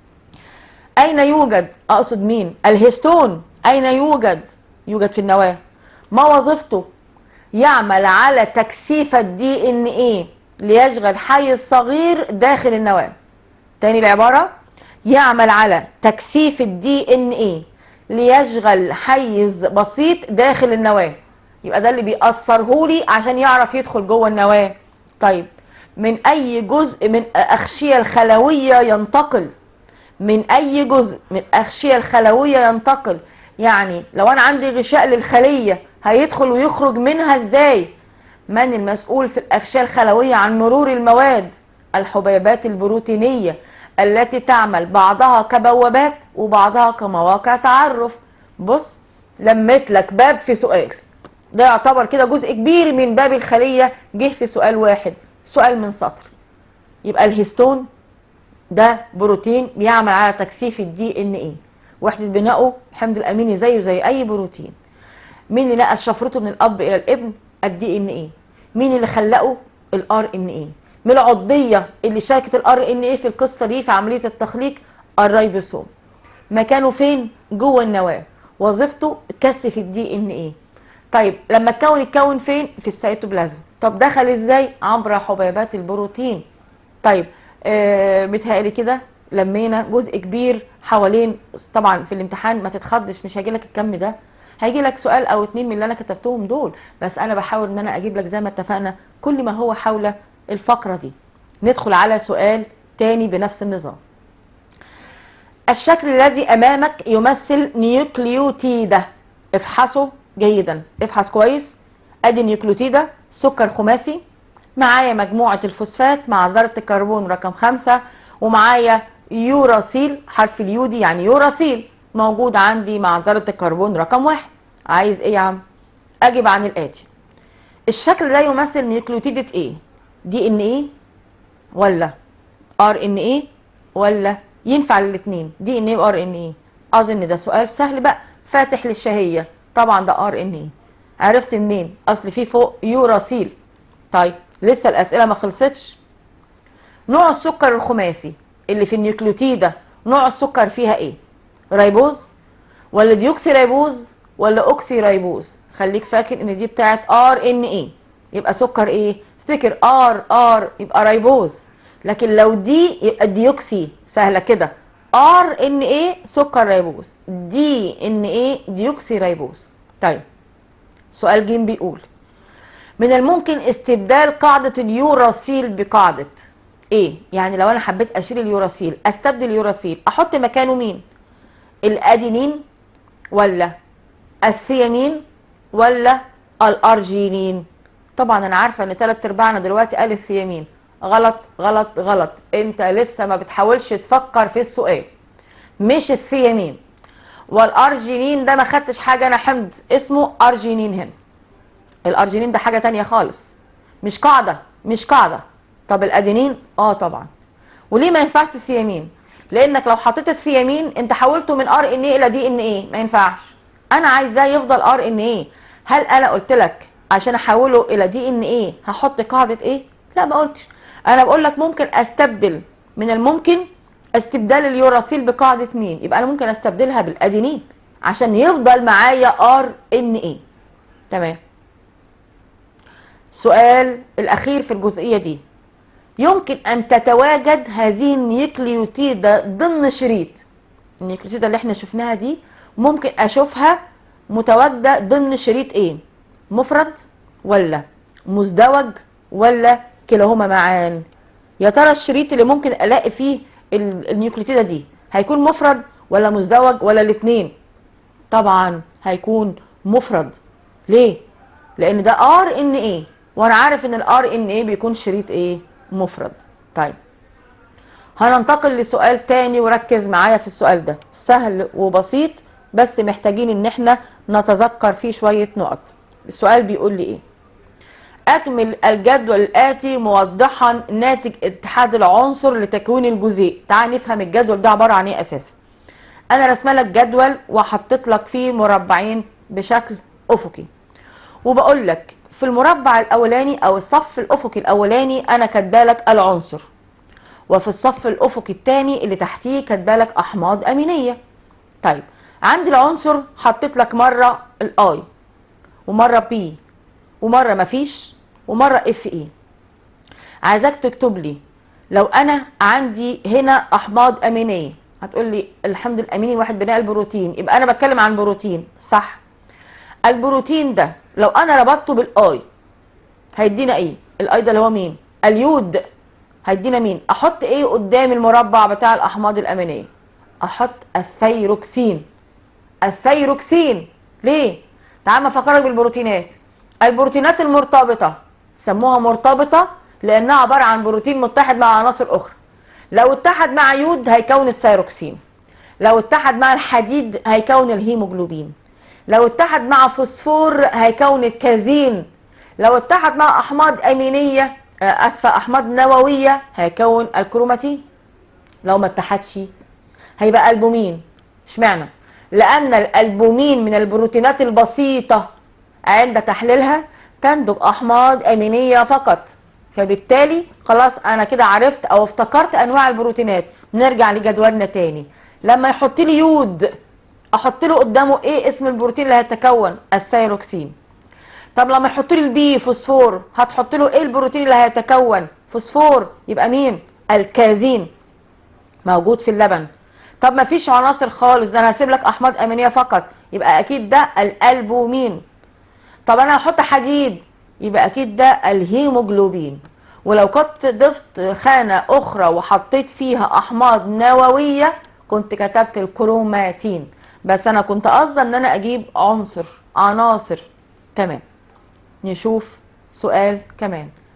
اين يوجد اقصد مين الهيستون اين يوجد يوجد في النواه ما وظيفته يعمل على تكثيف الدي ان ايه ليشغل حيز صغير داخل النواه تاني العباره يعمل على تكثيف الدي ان ايه ليشغل حيز بسيط داخل النواه يبقى ده اللي بيأثره لي عشان يعرف يدخل جوه النواه طيب من اي جزء من الاغشيه الخلويه ينتقل من اي جزء من الاغشيه الخلويه ينتقل يعني لو انا عندي غشاء للخليه هيدخل ويخرج منها ازاي من المسؤول في الاغشيه الخلويه عن مرور المواد الحبيبات البروتينيه التي تعمل بعضها كبوابات وبعضها كمواقع تعرف بص لميت لك باب في سؤال ده يعتبر كده جزء كبير من باب الخليه جه في سؤال واحد سؤال من سطر يبقى الهيستون ده بروتين بيعمل على تكثيف الدي ان ايه وحده بنائه الحمض الاميني زيه زي اي بروتين مين اللي نقل شفرته من الاب الى الابن الدي ان ايه مين اللي خلقه الار ان ايه من العضيه اللي شاركت الار ان ايه في القصه دي في عمليه التخليق الريبوسوم مكانه فين جوه النواه وظيفته كثف الدي ان ايه طيب لما اتكون اتكون فين في السيتوبلازم طب دخل ازاي عبر حبيبات البروتين طيب آه متهيألي كده لمينا جزء كبير حوالين طبعا في الامتحان ما تتخضش مش هيجي لك الكم ده هيجي لك سؤال او اتنين من اللي انا كتبتهم دول بس انا بحاول ان انا اجيب لك زي ما اتفقنا كل ما هو حول الفقرة دي ندخل على سؤال تاني بنفس النظام الشكل الذي امامك يمثل نيوكليوتيدة افحصه جيدا افحص كويس ادي نيوكليوتيدة سكر خماسي معايا مجموعة الفوسفات مع ذرة الكربون رقم خمسة ومعايا يوراسيل حرف اليودي يعني يوراسيل موجود عندي مع ذرة الكربون رقم واحد عايز ايه يا عم اجب عن الاتي الشكل ده يمثل نيوكليوتيدة ايه دي ان ايه ولا ار ان ايه ولا ينفع الاثنين دي ان ايه وار ان ايه اظن ده سؤال سهل بقى فاتح للشهية طبعا ده ار ان ايه عرفت منين اصل في فوق يوراسيل طيب لسه الاسئله ما خلصتش نوع السكر الخماسي اللي في النيوكليوتيدة نوع السكر فيها ايه ريبوز ولا ديوكسي ريبوز ولا اوكسي ريبوز خليك فاكر ان دي بتاعت ار ان ايه يبقى سكر ايه افتكر ار ار يبقى ريبوز لكن لو دي يبقى ديوكسي سهله كده ار ان ايه سكر ريبوز دي ان ايه ديوكسي ريبوز طيب سؤال جيم بيقول من الممكن استبدال قاعدة اليوراسيل بقاعدة ايه يعني لو انا حبيت اشيل اليوراسيل استبدل اليوراسيل احط مكانه مين الادينين ولا الثيامين ولا الارجينين طبعا انا عارفه ان ثلاث ارباعنا دلوقتي قال الثيامين غلط غلط غلط انت لسه ما بتحاولش تفكر في السؤال مش الثيامين والارجينين ده ما خدتش حاجه انا حمد اسمه ارجينين هنا الارجينين ده حاجه تانية خالص مش قاعده مش قاعده طب الادينين اه طبعا وليه ما ينفعش الثيامين لانك لو حطيت الثيامين انت حولته من ار ان ايه الى دي ان ايه ما ينفعش انا عايزاه يفضل ار ان ايه هل انا قلت لك عشان احوله الى دي ان ايه هحط قاعده ايه لا ما قلتش انا بقول لك ممكن استبدل من الممكن استبدال اليوراسيل بقاعده مين يبقى انا ممكن استبدلها بالادينين عشان يفضل معايا ار ان ايه تمام السؤال الاخير في الجزئيه دي يمكن ان تتواجد هذه النيوكليوتيدة ضمن شريط النيوكليوتيدة اللي احنا شفناها دي ممكن اشوفها متواجدة ضمن شريط ايه مفرد ولا مزدوج ولا كلاهما معان يا ترى الشريط اللي ممكن الاقي فيه ال- النيوكليوتيدة دي هيكون مفرد ولا مزدوج ولا الاثنين طبعا هيكون مفرد ليه لان ده ار ان ايه وانا عارف ان الار ان ايه بيكون شريط ايه مفرد طيب هننتقل لسؤال تاني وركز معايا في السؤال ده سهل وبسيط بس محتاجين ان احنا نتذكر فيه شوية نقط السؤال بيقول لي ايه اكمل الجدول الاتي موضحا ناتج اتحاد العنصر لتكوين الجزيء تعال نفهم الجدول ده عبارة عن ايه اساسا انا رسمه لك جدول وحطيت لك فيه مربعين بشكل افقي وبقول لك في المربع الاولاني او الصف الافقي الاولاني انا كاتبالك العنصر وفي الصف الافقي الثاني اللي تحتيه كاتبالك احماض امينيه طيب عندي العنصر حطيت لك مره الاي ومره بي ومره مفيش ومره اف اي عايزاك تكتب لي لو انا عندي هنا احماض امينيه هتقول لي الحمض الاميني واحد بناء البروتين يبقى انا بتكلم عن بروتين صح البروتين ده لو انا ربطته بالاي هيدينا ايه الاي ده اللي هو مين اليود هيدينا مين احط ايه قدام المربع بتاع الاحماض الامينيه احط الثيروكسين الثيروكسين ليه تعال ما افكرك بالبروتينات البروتينات المرتبطه سموها مرتبطه لانها عباره عن بروتين متحد مع عناصر اخرى لو اتحد مع يود هيكون الثيروكسين لو اتحد مع الحديد هيكون الهيموجلوبين لو اتحد مع فوسفور هيكون الكازين لو اتحد مع احماض امينيه آه، اسفه احماض نوويه هيكون الكروماتين لو ما اتحدش هيبقى البومين اشمعنى لان الالبومين من البروتينات البسيطه عند تحليلها تنتج احماض امينيه فقط فبالتالي خلاص انا كده عرفت او افتكرت انواع البروتينات نرجع لجدولنا تاني لما يحط لي يود احط له قدامه ايه اسم البروتين اللي هيتكون الثيروكسين طب لما يحط لي البي فوسفور هتحط له ايه البروتين اللي هيتكون فوسفور يبقى مين الكازين موجود في اللبن طب ما فيش عناصر خالص ده انا هسيب لك احماض امينيه فقط يبقى اكيد ده الالبومين طب انا هحط حديد يبقى اكيد ده الهيموجلوبين ولو كنت ضفت خانه اخرى وحطيت فيها احماض نوويه كنت كتبت الكروماتين بس انا كنت قصدي ان انا اجيب عنصر عناصر تمام نشوف سؤال كمان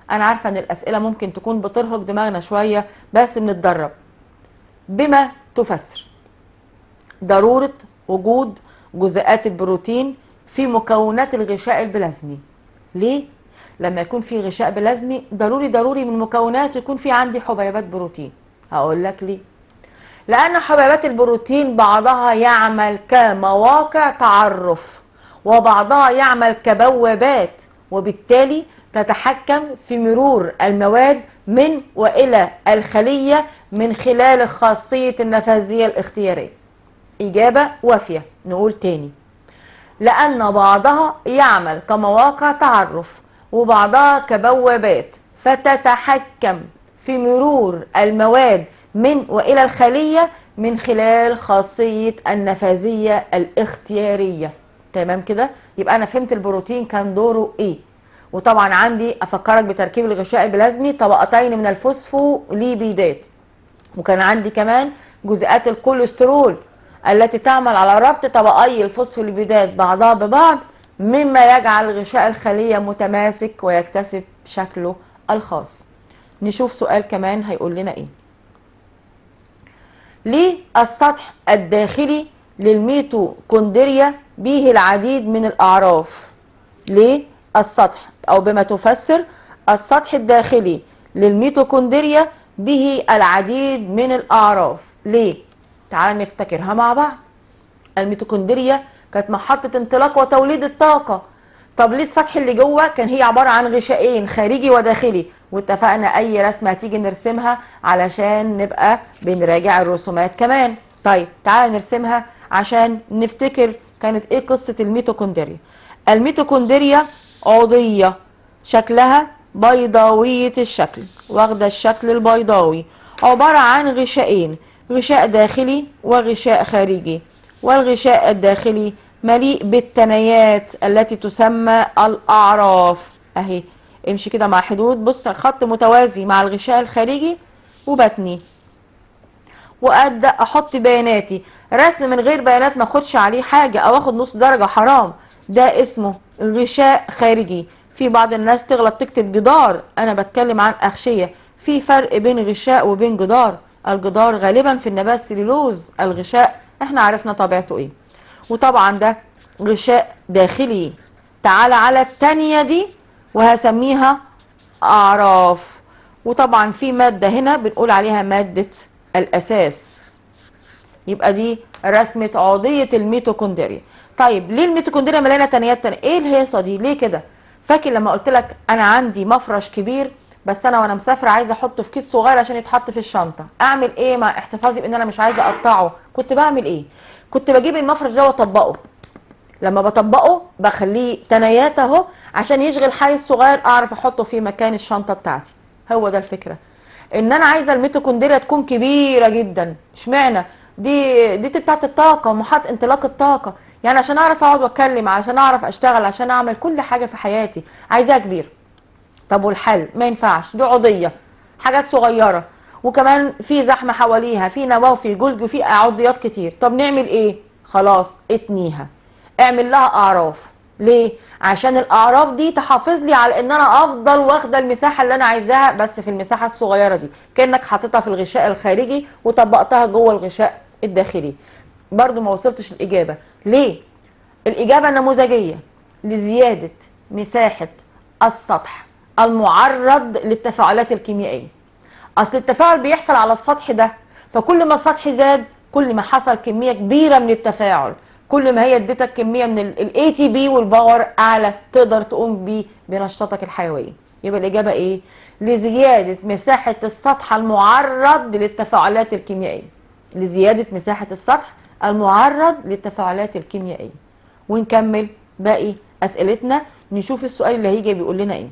انا عارفه ان الاسئله ممكن تكون بترهق دماغنا شويه بس بنتدرب بما تفسر ضروره وجود جزيئات البروتين في مكونات الغشاء البلازمي ليه لما يكون في غشاء بلازمي ضروري ضروري من مكوناته يكون في عندي حبيبات بروتين هقول لك ليه لان حبيبات البروتين بعضها يعمل كمواقع تعرف وبعضها يعمل كبوابات وبالتالي تتحكم في مرور المواد من والى الخليه من خلال خاصيه النفاذيه الاختياريه اجابه وافيه نقول تاني لأن بعضها يعمل كمواقع تعرف وبعضها كبوابات فتتحكم في مرور المواد من وإلى الخلية من خلال خاصية النفاذية الاختيارية تمام كده يبقى أنا فهمت البروتين كان دوره إيه وطبعا عندي أفكرك بتركيب الغشاء البلازمي طبقتين من الفوسفوليبيدات وكان عندي كمان جزيئات الكوليسترول التي تعمل على ربط طبقي الفوسفوليبيدات بعضها ببعض مما يجعل غشاء الخلية متماسك ويكتسب شكله الخاص نشوف سؤال كمان هيقول لنا ايه ليه السطح الداخلي للميتوكوندريا به العديد من الأعراف ليه السطح أو بما تفسر السطح الداخلي للميتوكوندريا به العديد من الأعراف ليه تعال نفتكرها مع بعض الميتوكوندريا كانت محطة انطلاق وتوليد الطاقة طب ليه السطح اللي جوه كان هي عبارة عن غشائين خارجي وداخلي واتفقنا اي رسمة هتيجي نرسمها علشان نبقى بنراجع الرسومات كمان طيب تعال نرسمها عشان نفتكر كانت ايه قصة الميتوكوندريا الميتوكوندريا عضية شكلها بيضاوية الشكل واخدة الشكل البيضاوي عبارة عن غشائين غشاء داخلي وغشاء خارجي والغشاء الداخلي مليء بالتنايات التي تسمى الأعراف أهي امشي كده مع حدود بص خط متوازي مع الغشاء الخارجي وبتني وابدا احط بياناتي رسم من غير بيانات ما اخدش عليه حاجه او اخد نص درجه حرام ده اسمه غشاء خارجي في بعض الناس تغلط تكتب جدار انا بتكلم عن اغشيه في فرق بين غشاء وبين جدار الجدار غالبا في النبات سليلوز الغشاء احنا عرفنا طبيعته ايه وطبعا ده غشاء داخلي تعال على التانية دي وهسميها اعراف وطبعا في مادة هنا بنقول عليها مادة الاساس يبقى دي رسمة عضية الميتوكوندريا طيب ليه الميتوكوندريا مليانة تنيات تانية ايه الهيصة دي ليه كده فاكر لما قلت لك انا عندي مفرش كبير بس انا وانا مسافره عايزه احطه في كيس صغير عشان يتحط في الشنطه اعمل ايه مع احتفاظي بان انا مش عايزه اقطعه كنت بعمل ايه كنت بجيب المفرش ده واطبقه لما بطبقه بخليه تنايات اهو عشان يشغل حيز صغير اعرف احطه في مكان الشنطه بتاعتي هو ده الفكره ان انا عايزه الميتوكوندريا تكون كبيره جدا اشمعنى دي دي بتاعت الطاقه محط انطلاق الطاقه يعني عشان اعرف اقعد واتكلم عشان اعرف اشتغل عشان اعمل كل حاجه في حياتي عايزاها كبير طب والحل ما ينفعش دي عضيه حاجات صغيره وكمان في زحمه حواليها في نواه وفي جلد وفي عضيات كتير طب نعمل ايه خلاص اتنيها اعمل لها اعراف ليه عشان الاعراف دي تحافظ لي على ان انا افضل واخده المساحه اللي انا عايزاها بس في المساحه الصغيره دي كانك حاططها في الغشاء الخارجي وطبقتها جوه الغشاء الداخلي برضو ما وصلتش الاجابه ليه الاجابه النموذجيه لزياده مساحه السطح المعرض للتفاعلات الكيميائيه اصل التفاعل بيحصل على السطح ده فكل ما السطح زاد كل ما حصل كميه كبيره من التفاعل كل ما هي اديتك كميه من الاي تي بي والباور اعلى تقدر تقوم بيه بنشاطك الحيويه يبقى الاجابه ايه لزياده مساحه السطح المعرض للتفاعلات الكيميائيه لزياده مساحه السطح المعرض للتفاعلات الكيميائيه ونكمل باقي اسئلتنا نشوف السؤال اللي هيجي بيقول لنا ايه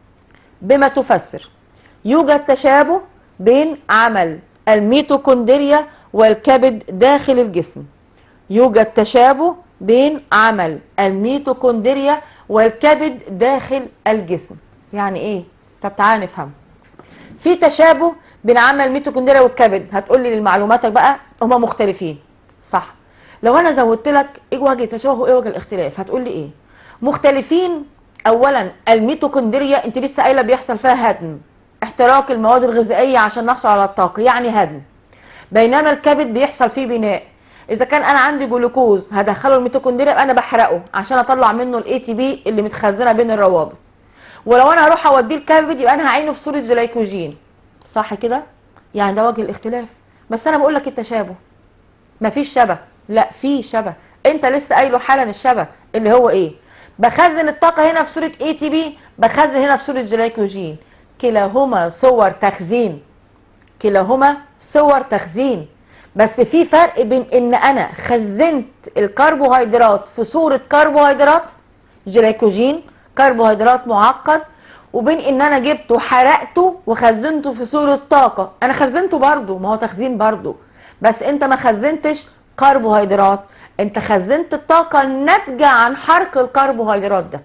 بما تفسر يوجد تشابه بين عمل الميتوكوندريا والكبد داخل الجسم يوجد تشابه بين عمل الميتوكوندريا والكبد داخل الجسم يعني ايه طب تعالى نفهم في تشابه بين عمل الميتوكوندريا والكبد هتقول لي لمعلوماتك بقى هما مختلفين صح لو انا زودت لك ايه وجه التشابه وايه وجه الاختلاف هتقول لي ايه مختلفين اولا الميتوكوندريا انت لسه قايله بيحصل فيها هدم احتراق المواد الغذائيه عشان نحصل على الطاقه يعني هدم بينما الكبد بيحصل فيه بناء اذا كان انا عندي جلوكوز هدخله الميتوكوندريا يبقى انا بحرقه عشان اطلع منه الاي تي بي اللي متخزنه بين الروابط ولو انا هروح اوديه الكبد يبقى انا هعينه في صوره جلايكوجين صح كده يعني ده وجه الاختلاف بس انا بقول لك التشابه مفيش شبه لا في شبه انت لسه قايله حالا الشبه اللي هو ايه بخزن الطاقه هنا في صوره اي تي بي بخزن هنا في صوره جلايكوجين كلاهما صور تخزين كلاهما صور تخزين بس في فرق بين ان انا خزنت الكربوهيدرات في صورة كربوهيدرات جلايكوجين كربوهيدرات معقد وبين ان انا جبته وحرقته وخزنته في صورة طاقة انا خزنته برضو ما هو تخزين برضو بس انت ما خزنتش كربوهيدرات انت خزنت الطاقة الناتجة عن حرق الكربوهيدرات ده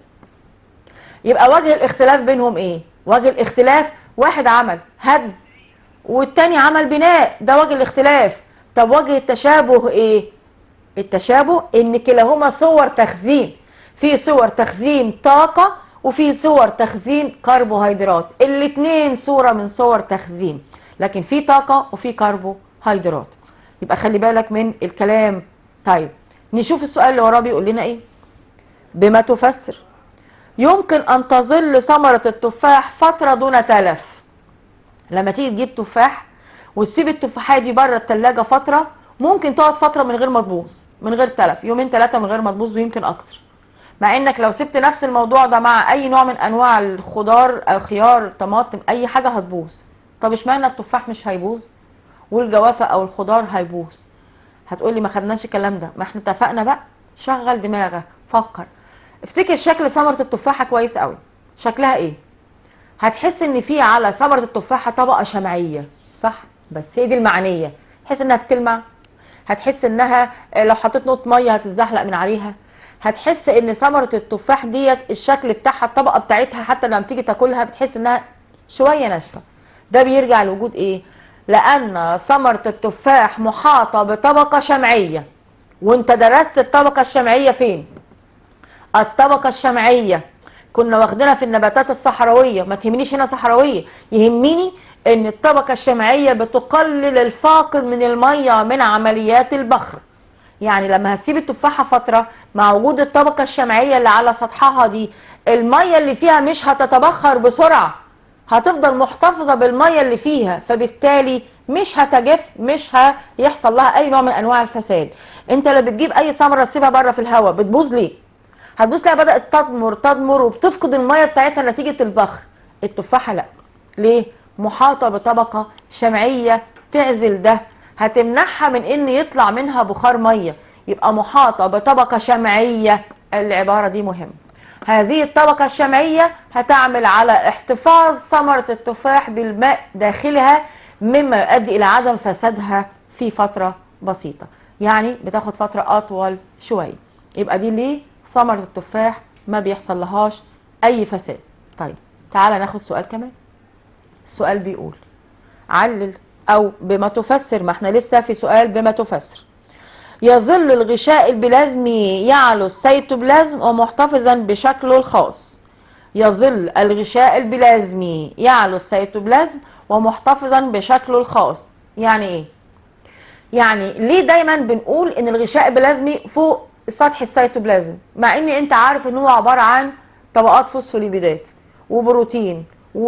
يبقى وجه الاختلاف بينهم ايه وجه الاختلاف واحد عمل هدم والتاني عمل بناء ده وجه الاختلاف طب وجه التشابه ايه التشابه ان كلاهما صور تخزين في صور تخزين طاقة وفي صور تخزين كربوهيدرات الاتنين صورة من صور تخزين لكن في طاقة وفي كربوهيدرات يبقى خلي بالك من الكلام طيب نشوف السؤال اللي وراه بيقول لنا ايه بما تفسر يمكن ان تظل ثمرة التفاح فترة دون تلف لما تيجي تجيب تفاح وتسيب التفاحية دي بره التلاجة فترة ممكن تقعد فترة من غير ما تبوظ من غير تلف يومين ثلاثة من غير ما تبوظ ويمكن اكتر مع انك لو سبت نفس الموضوع ده مع اي نوع من انواع الخضار أو خيار طماطم اي حاجة هتبوظ طب اشمعنى التفاح مش هيبوظ والجوافة او الخضار هيبوظ هتقولي ما خدناش الكلام ده ما احنا اتفقنا بقى شغل دماغك فكر افتكر شكل ثمرة التفاحة كويس قوي شكلها ايه هتحس ان في على ثمرة التفاحة طبقة شمعية صح بس هي دي المعنية تحس انها بتلمع هتحس انها لو حطيت نقطة مية هتتزحلق من عليها هتحس ان ثمرة التفاح ديت الشكل بتاعها الطبقة بتاعتها حتى لما تيجي تاكلها بتحس انها شوية ناشفة ده بيرجع لوجود ايه لان ثمرة التفاح محاطة بطبقة شمعية وانت درست الطبقة الشمعية فين الطبقة الشمعية كنا واخدينها في النباتات الصحراوية ما تهمنيش هنا صحراوية يهمني ان الطبقة الشمعية بتقلل الفاقد من المية من عمليات البخر يعني لما هتسيب التفاحة فترة مع وجود الطبقة الشمعية اللي على سطحها دي المية اللي فيها مش هتتبخر بسرعة هتفضل محتفظة بالمية اللي فيها فبالتالي مش هتجف مش هيحصل لها اي نوع من انواع الفساد انت لما بتجيب اي ثمرة تسيبها بره في الهواء بتبوظ ليه هتبص لها بدأت تضمر تضمر وبتفقد المية بتاعتها نتيجة البخر التفاحة لا ليه محاطة بطبقة شمعية تعزل ده هتمنعها من ان يطلع منها بخار مية يبقى محاطة بطبقة شمعية العبارة دي مهمة هذه الطبقة الشمعية هتعمل على احتفاظ ثمرة التفاح بالماء داخلها مما يؤدي الى عدم فسادها في فترة بسيطة يعني بتاخد فترة اطول شوية يبقى دي ليه ثمرة التفاح ما بيحصل لهاش اي فساد طيب تعالى ناخد سؤال كمان السؤال بيقول علل او بما تفسر ما احنا لسه في سؤال بما تفسر يظل الغشاء البلازمي يعلو السيتوبلازم ومحتفظا بشكله الخاص يظل الغشاء البلازمي يعلو السيتوبلازم ومحتفظا بشكله الخاص يعني ايه يعني ليه دايما بنقول ان الغشاء البلازمي فوق سطح السيتوبلازم مع ان انت عارف ان هو عبارة عن طبقات فوسفوليبيدات وبروتين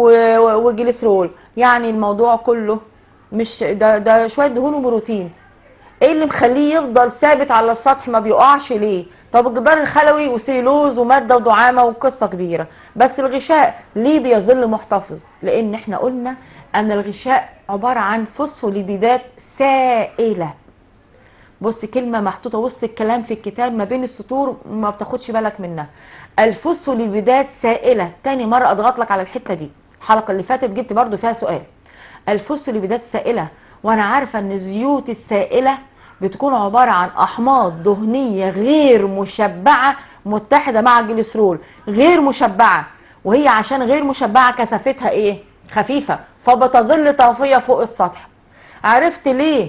وجليسرول يعني الموضوع كله مش ده ده شويه دهون وبروتين ايه اللي مخليه يفضل ثابت على السطح ما بيقعش ليه طب الجدار الخلوي وسيلوز وماده ودعامه وقصه كبيره بس الغشاء ليه بيظل محتفظ لان احنا قلنا ان الغشاء عباره عن فوسفوليبيدات سائله بص كلمه محطوطه وسط الكلام في الكتاب ما بين السطور ما بتاخدش بالك منها الفوسفوليبيدات سائله تاني مره اضغط لك على الحته دي الحلقه اللي فاتت جبت برضو فيها سؤال الفوسفوليبيدات سائله وانا عارفه ان الزيوت السائله بتكون عباره عن احماض دهنيه غير مشبعه متحده مع الجليسرول غير مشبعه وهي عشان غير مشبعه كثافتها ايه خفيفه فبتظل طافيه فوق السطح عرفت ليه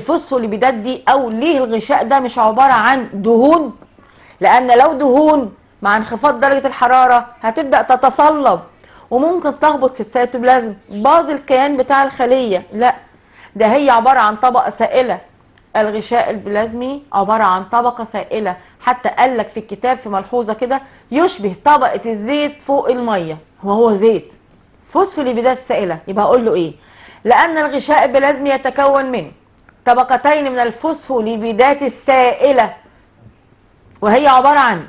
الفوسفوليبيدات دي او ليه الغشاء ده مش عباره عن دهون لان لو دهون مع انخفاض درجة الحرارة هتبدأ تتصلب وممكن تهبط في السيتوبلازم باظ الكيان بتاع الخلية لا ده هي عبارة عن طبقة سائلة الغشاء البلازمي عبارة عن طبقة سائلة حتى قال لك في الكتاب في ملحوظة كده يشبه طبقة الزيت فوق المية هو هو زيت فوسفوليبيدات سائلة يبقى اقول له ايه لان الغشاء البلازمي يتكون من طبقتين من الفوسفوليبيدات السائلة وهي عبارة عن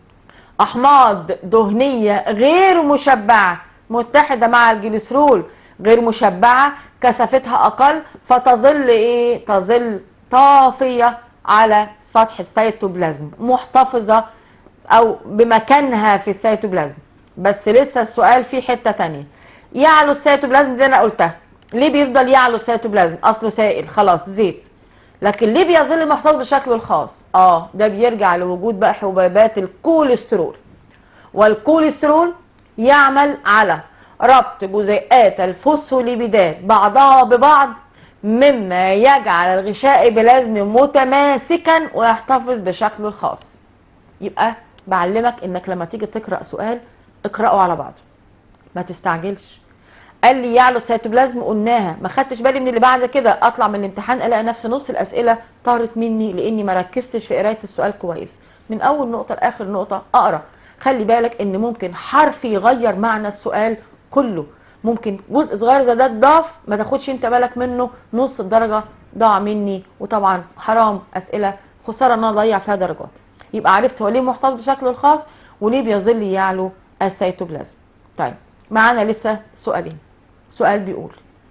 احماض دهنية غير مشبعة متحدة مع الجليسرول غير مشبعة كثافتها اقل فتظل ايه تظل طافية على سطح السيتوبلازم محتفظة او بمكانها في السيتوبلازم بس لسه السؤال فيه حتة تانية يعلو السيتوبلازم دي انا قلتها ليه بيفضل يعلو السيتوبلازم اصله سائل خلاص زيت لكن ليه بيظل محتفظ بشكله الخاص اه ده بيرجع لوجود بقى حبيبات الكوليسترول والكوليسترول يعمل على ربط جزيئات الفوسفوليبيدات بعضها ببعض مما يجعل الغشاء البلازمي متماسكا ويحتفظ بشكله الخاص يبقى بعلمك انك لما تيجي تقرا سؤال اقراه على بعضه ما تستعجلش قال لي يعلو السيتوبلازم قلناها ما خدتش بالي من اللي بعد كده اطلع من الامتحان الاقي نفس نص الاسئله طارت مني لاني ما ركزتش في قرايه السؤال كويس من اول نقطه لاخر نقطه اقرا خلي بالك ان ممكن حرف يغير معنى السؤال كله ممكن جزء صغير زي ده اتضاف ما تاخدش انت بالك منه نص الدرجه ضاع مني وطبعا حرام اسئله خساره ان انا اضيع فيها درجات يبقى عرفت هو ليه محتفظ بشكله الخاص وليه بيظل يعلو السيتوبلازم طيب معانا لسه سؤالين سؤال بيقول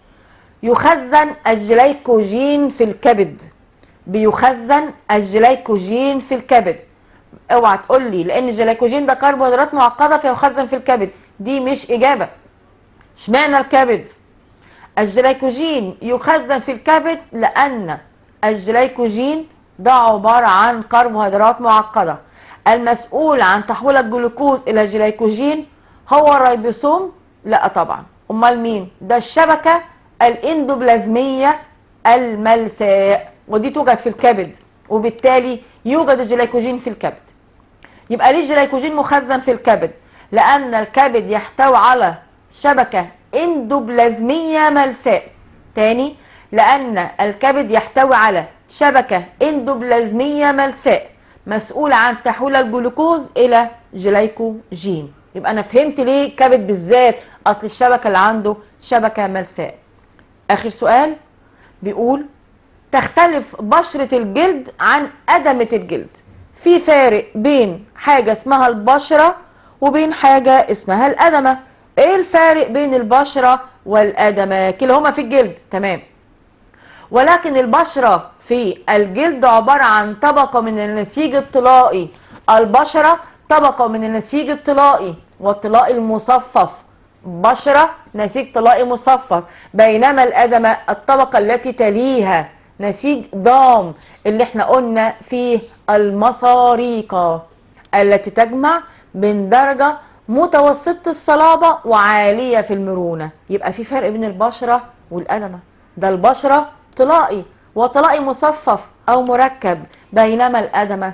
يخزن الجليكوجين في الكبد بيخزن الجليكوجين في الكبد اوعى تقول لي لان الجليكوجين ده كربوهيدرات معقده فيخزن في الكبد دي مش اجابه اشمعنى الكبد الجليكوجين يخزن في الكبد لان الجليكوجين ده عباره عن كربوهيدرات معقده المسؤول عن تحويل الجلوكوز الى جليكوجين هو الريبوسوم لا طبعا امال مين ده الشبكه الاندوبلازميه الملساء ودي توجد في الكبد وبالتالي يوجد الجليكوجين في الكبد يبقى ليه الجليكوجين مخزن في الكبد لان الكبد يحتوي على شبكه اندوبلازميه ملساء تاني لان الكبد يحتوي على شبكه اندوبلازميه ملساء مسؤول عن تحويل الجلوكوز الى جليكوجين يبقى انا فهمت ليه الكبد بالذات اصل الشبكه اللي عنده شبكه ملساء اخر سؤال بيقول تختلف بشرة الجلد عن أدمة الجلد في فارق بين حاجة اسمها البشرة وبين حاجة اسمها الأدمة ايه الفارق بين البشرة والأدمة كلاهما في الجلد تمام ولكن البشرة في الجلد عبارة عن طبقة من النسيج الطلائي البشرة طبقة من النسيج الطلائي والطلائي المصفف بشرة نسيج طلائي مصفف بينما الأدمة الطبقة التي تليها نسيج ضام اللي احنا قلنا فيه المصاريقة التي تجمع بين درجة متوسطة الصلابة وعالية في المرونة يبقى في فرق بين البشرة والأدمة ده البشرة طلائي وطلائي مصفف أو مركب بينما الأدمة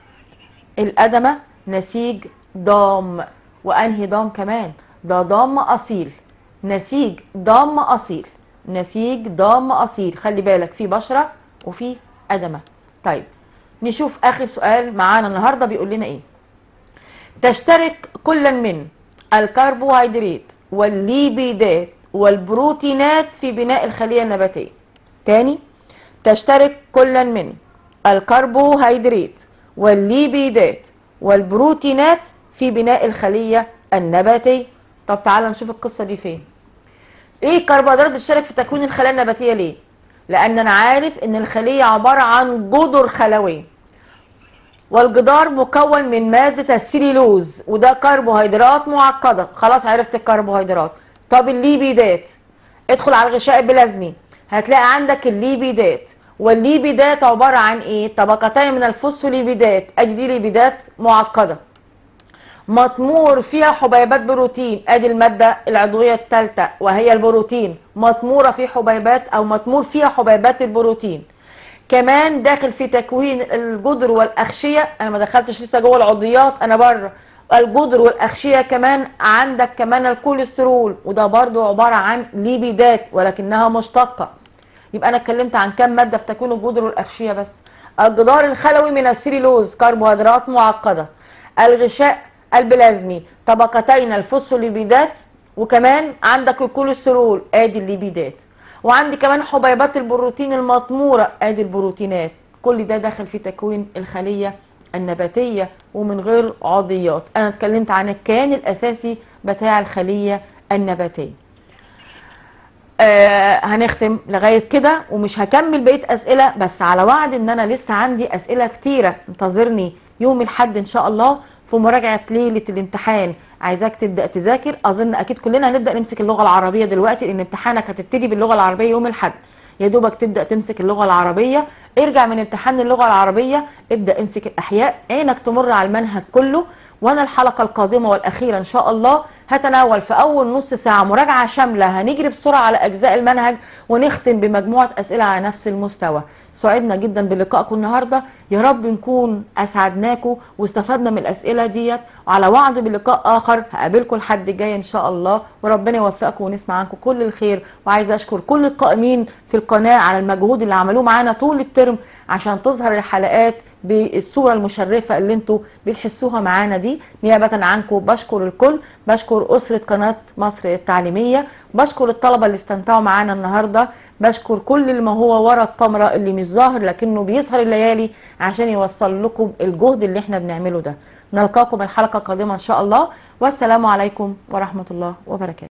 الأدمة نسيج ضام وأنهي ضام كمان ده ضام أصيل نسيج ضام أصيل نسيج ضام أصيل خلي بالك في بشرة وفي أدمة طيب نشوف آخر سؤال معانا النهاردة بيقول لنا إيه تشترك كل من الكربوهيدرات والليبيدات والبروتينات في بناء الخلية النباتية تاني تشترك كل من الكربوهيدرات والليبيدات والبروتينات في بناء الخلية النباتية طب تعالى نشوف القصة دي فين ايه الكربوهيدرات بتشارك في تكوين الخلايا النباتيه ليه لان انا عارف ان الخليه عباره عن جدر خلويه والجدار مكون من ماده السليلوز وده كربوهيدرات معقده خلاص عرفت الكربوهيدرات طب الليبيدات ادخل على الغشاء البلازمي هتلاقي عندك الليبيدات والليبيدات عباره عن ايه طبقتين من الفوسفوليبيدات ادي دي ليبيدات معقده مطمور فيها حبيبات بروتين ادي المادة العضوية الثالثة وهي البروتين مطمورة في حبيبات او مطمور فيها حبيبات البروتين كمان داخل في تكوين الجدر والاغشيه انا ما دخلتش لسه جوه العضيات انا بره الجدر والاغشيه كمان عندك كمان الكوليسترول وده برضو عباره عن ليبيدات ولكنها مشتقه يبقى انا اتكلمت عن كام ماده في تكوين الجدر والاغشيه بس الجدار الخلوي من السيلولوز كربوهيدرات معقده الغشاء البلازمي طبقتين الفوسفوليبيدات وكمان عندك الكوليسترول ادي الليبيدات وعندي كمان حبيبات البروتين المطموره ادي البروتينات كل ده داخل في تكوين الخليه النباتيه ومن غير عضيات انا اتكلمت عن الكيان الاساسي بتاع الخليه النباتيه آه هنختم لغايه كده ومش هكمل بقيه اسئله بس على وعد ان انا لسه عندي اسئله كتيره انتظرني يوم الاحد ان شاء الله في مراجعه ليله الامتحان عايزاك تبدا تذاكر اظن اكيد كلنا هنبدا نمسك اللغه العربيه دلوقتي لان امتحانك هتبتدي باللغه العربيه يوم الاحد يا دوبك تبدا تمسك اللغه العربيه ارجع من امتحان اللغه العربيه ابدا امسك الاحياء عينك تمر على المنهج كله وانا الحلقه القادمه والاخيره ان شاء الله هتناول في اول نص ساعه مراجعه شامله هنجري بسرعه على اجزاء المنهج ونختم بمجموعه اسئله على نفس المستوى سعدنا جدا بلقائكم النهارده يا رب نكون اسعدناكم واستفدنا من الاسئله ديت وعلى وعد بلقاء اخر هقابلكم الحد الجاي ان شاء الله وربنا يوفقكم ونسمع عنكم كل الخير وعايزه اشكر كل القائمين في القناه على المجهود اللي عملوه معانا طول الترم عشان تظهر الحلقات بالصوره المشرفه اللي انتوا بتحسوها معانا دي نيابه عنكم بشكر الكل بشكر اسره قناه مصر التعليميه بشكر الطلبه اللي استمتعوا معانا النهارده بشكر كل اللي ما هو ورا الكاميرا اللي مش ظاهر لكنه بيظهر الليالي عشان يوصل لكم الجهد اللي احنا بنعمله ده نلقاكم الحلقه القادمه ان شاء الله والسلام عليكم ورحمه الله وبركاته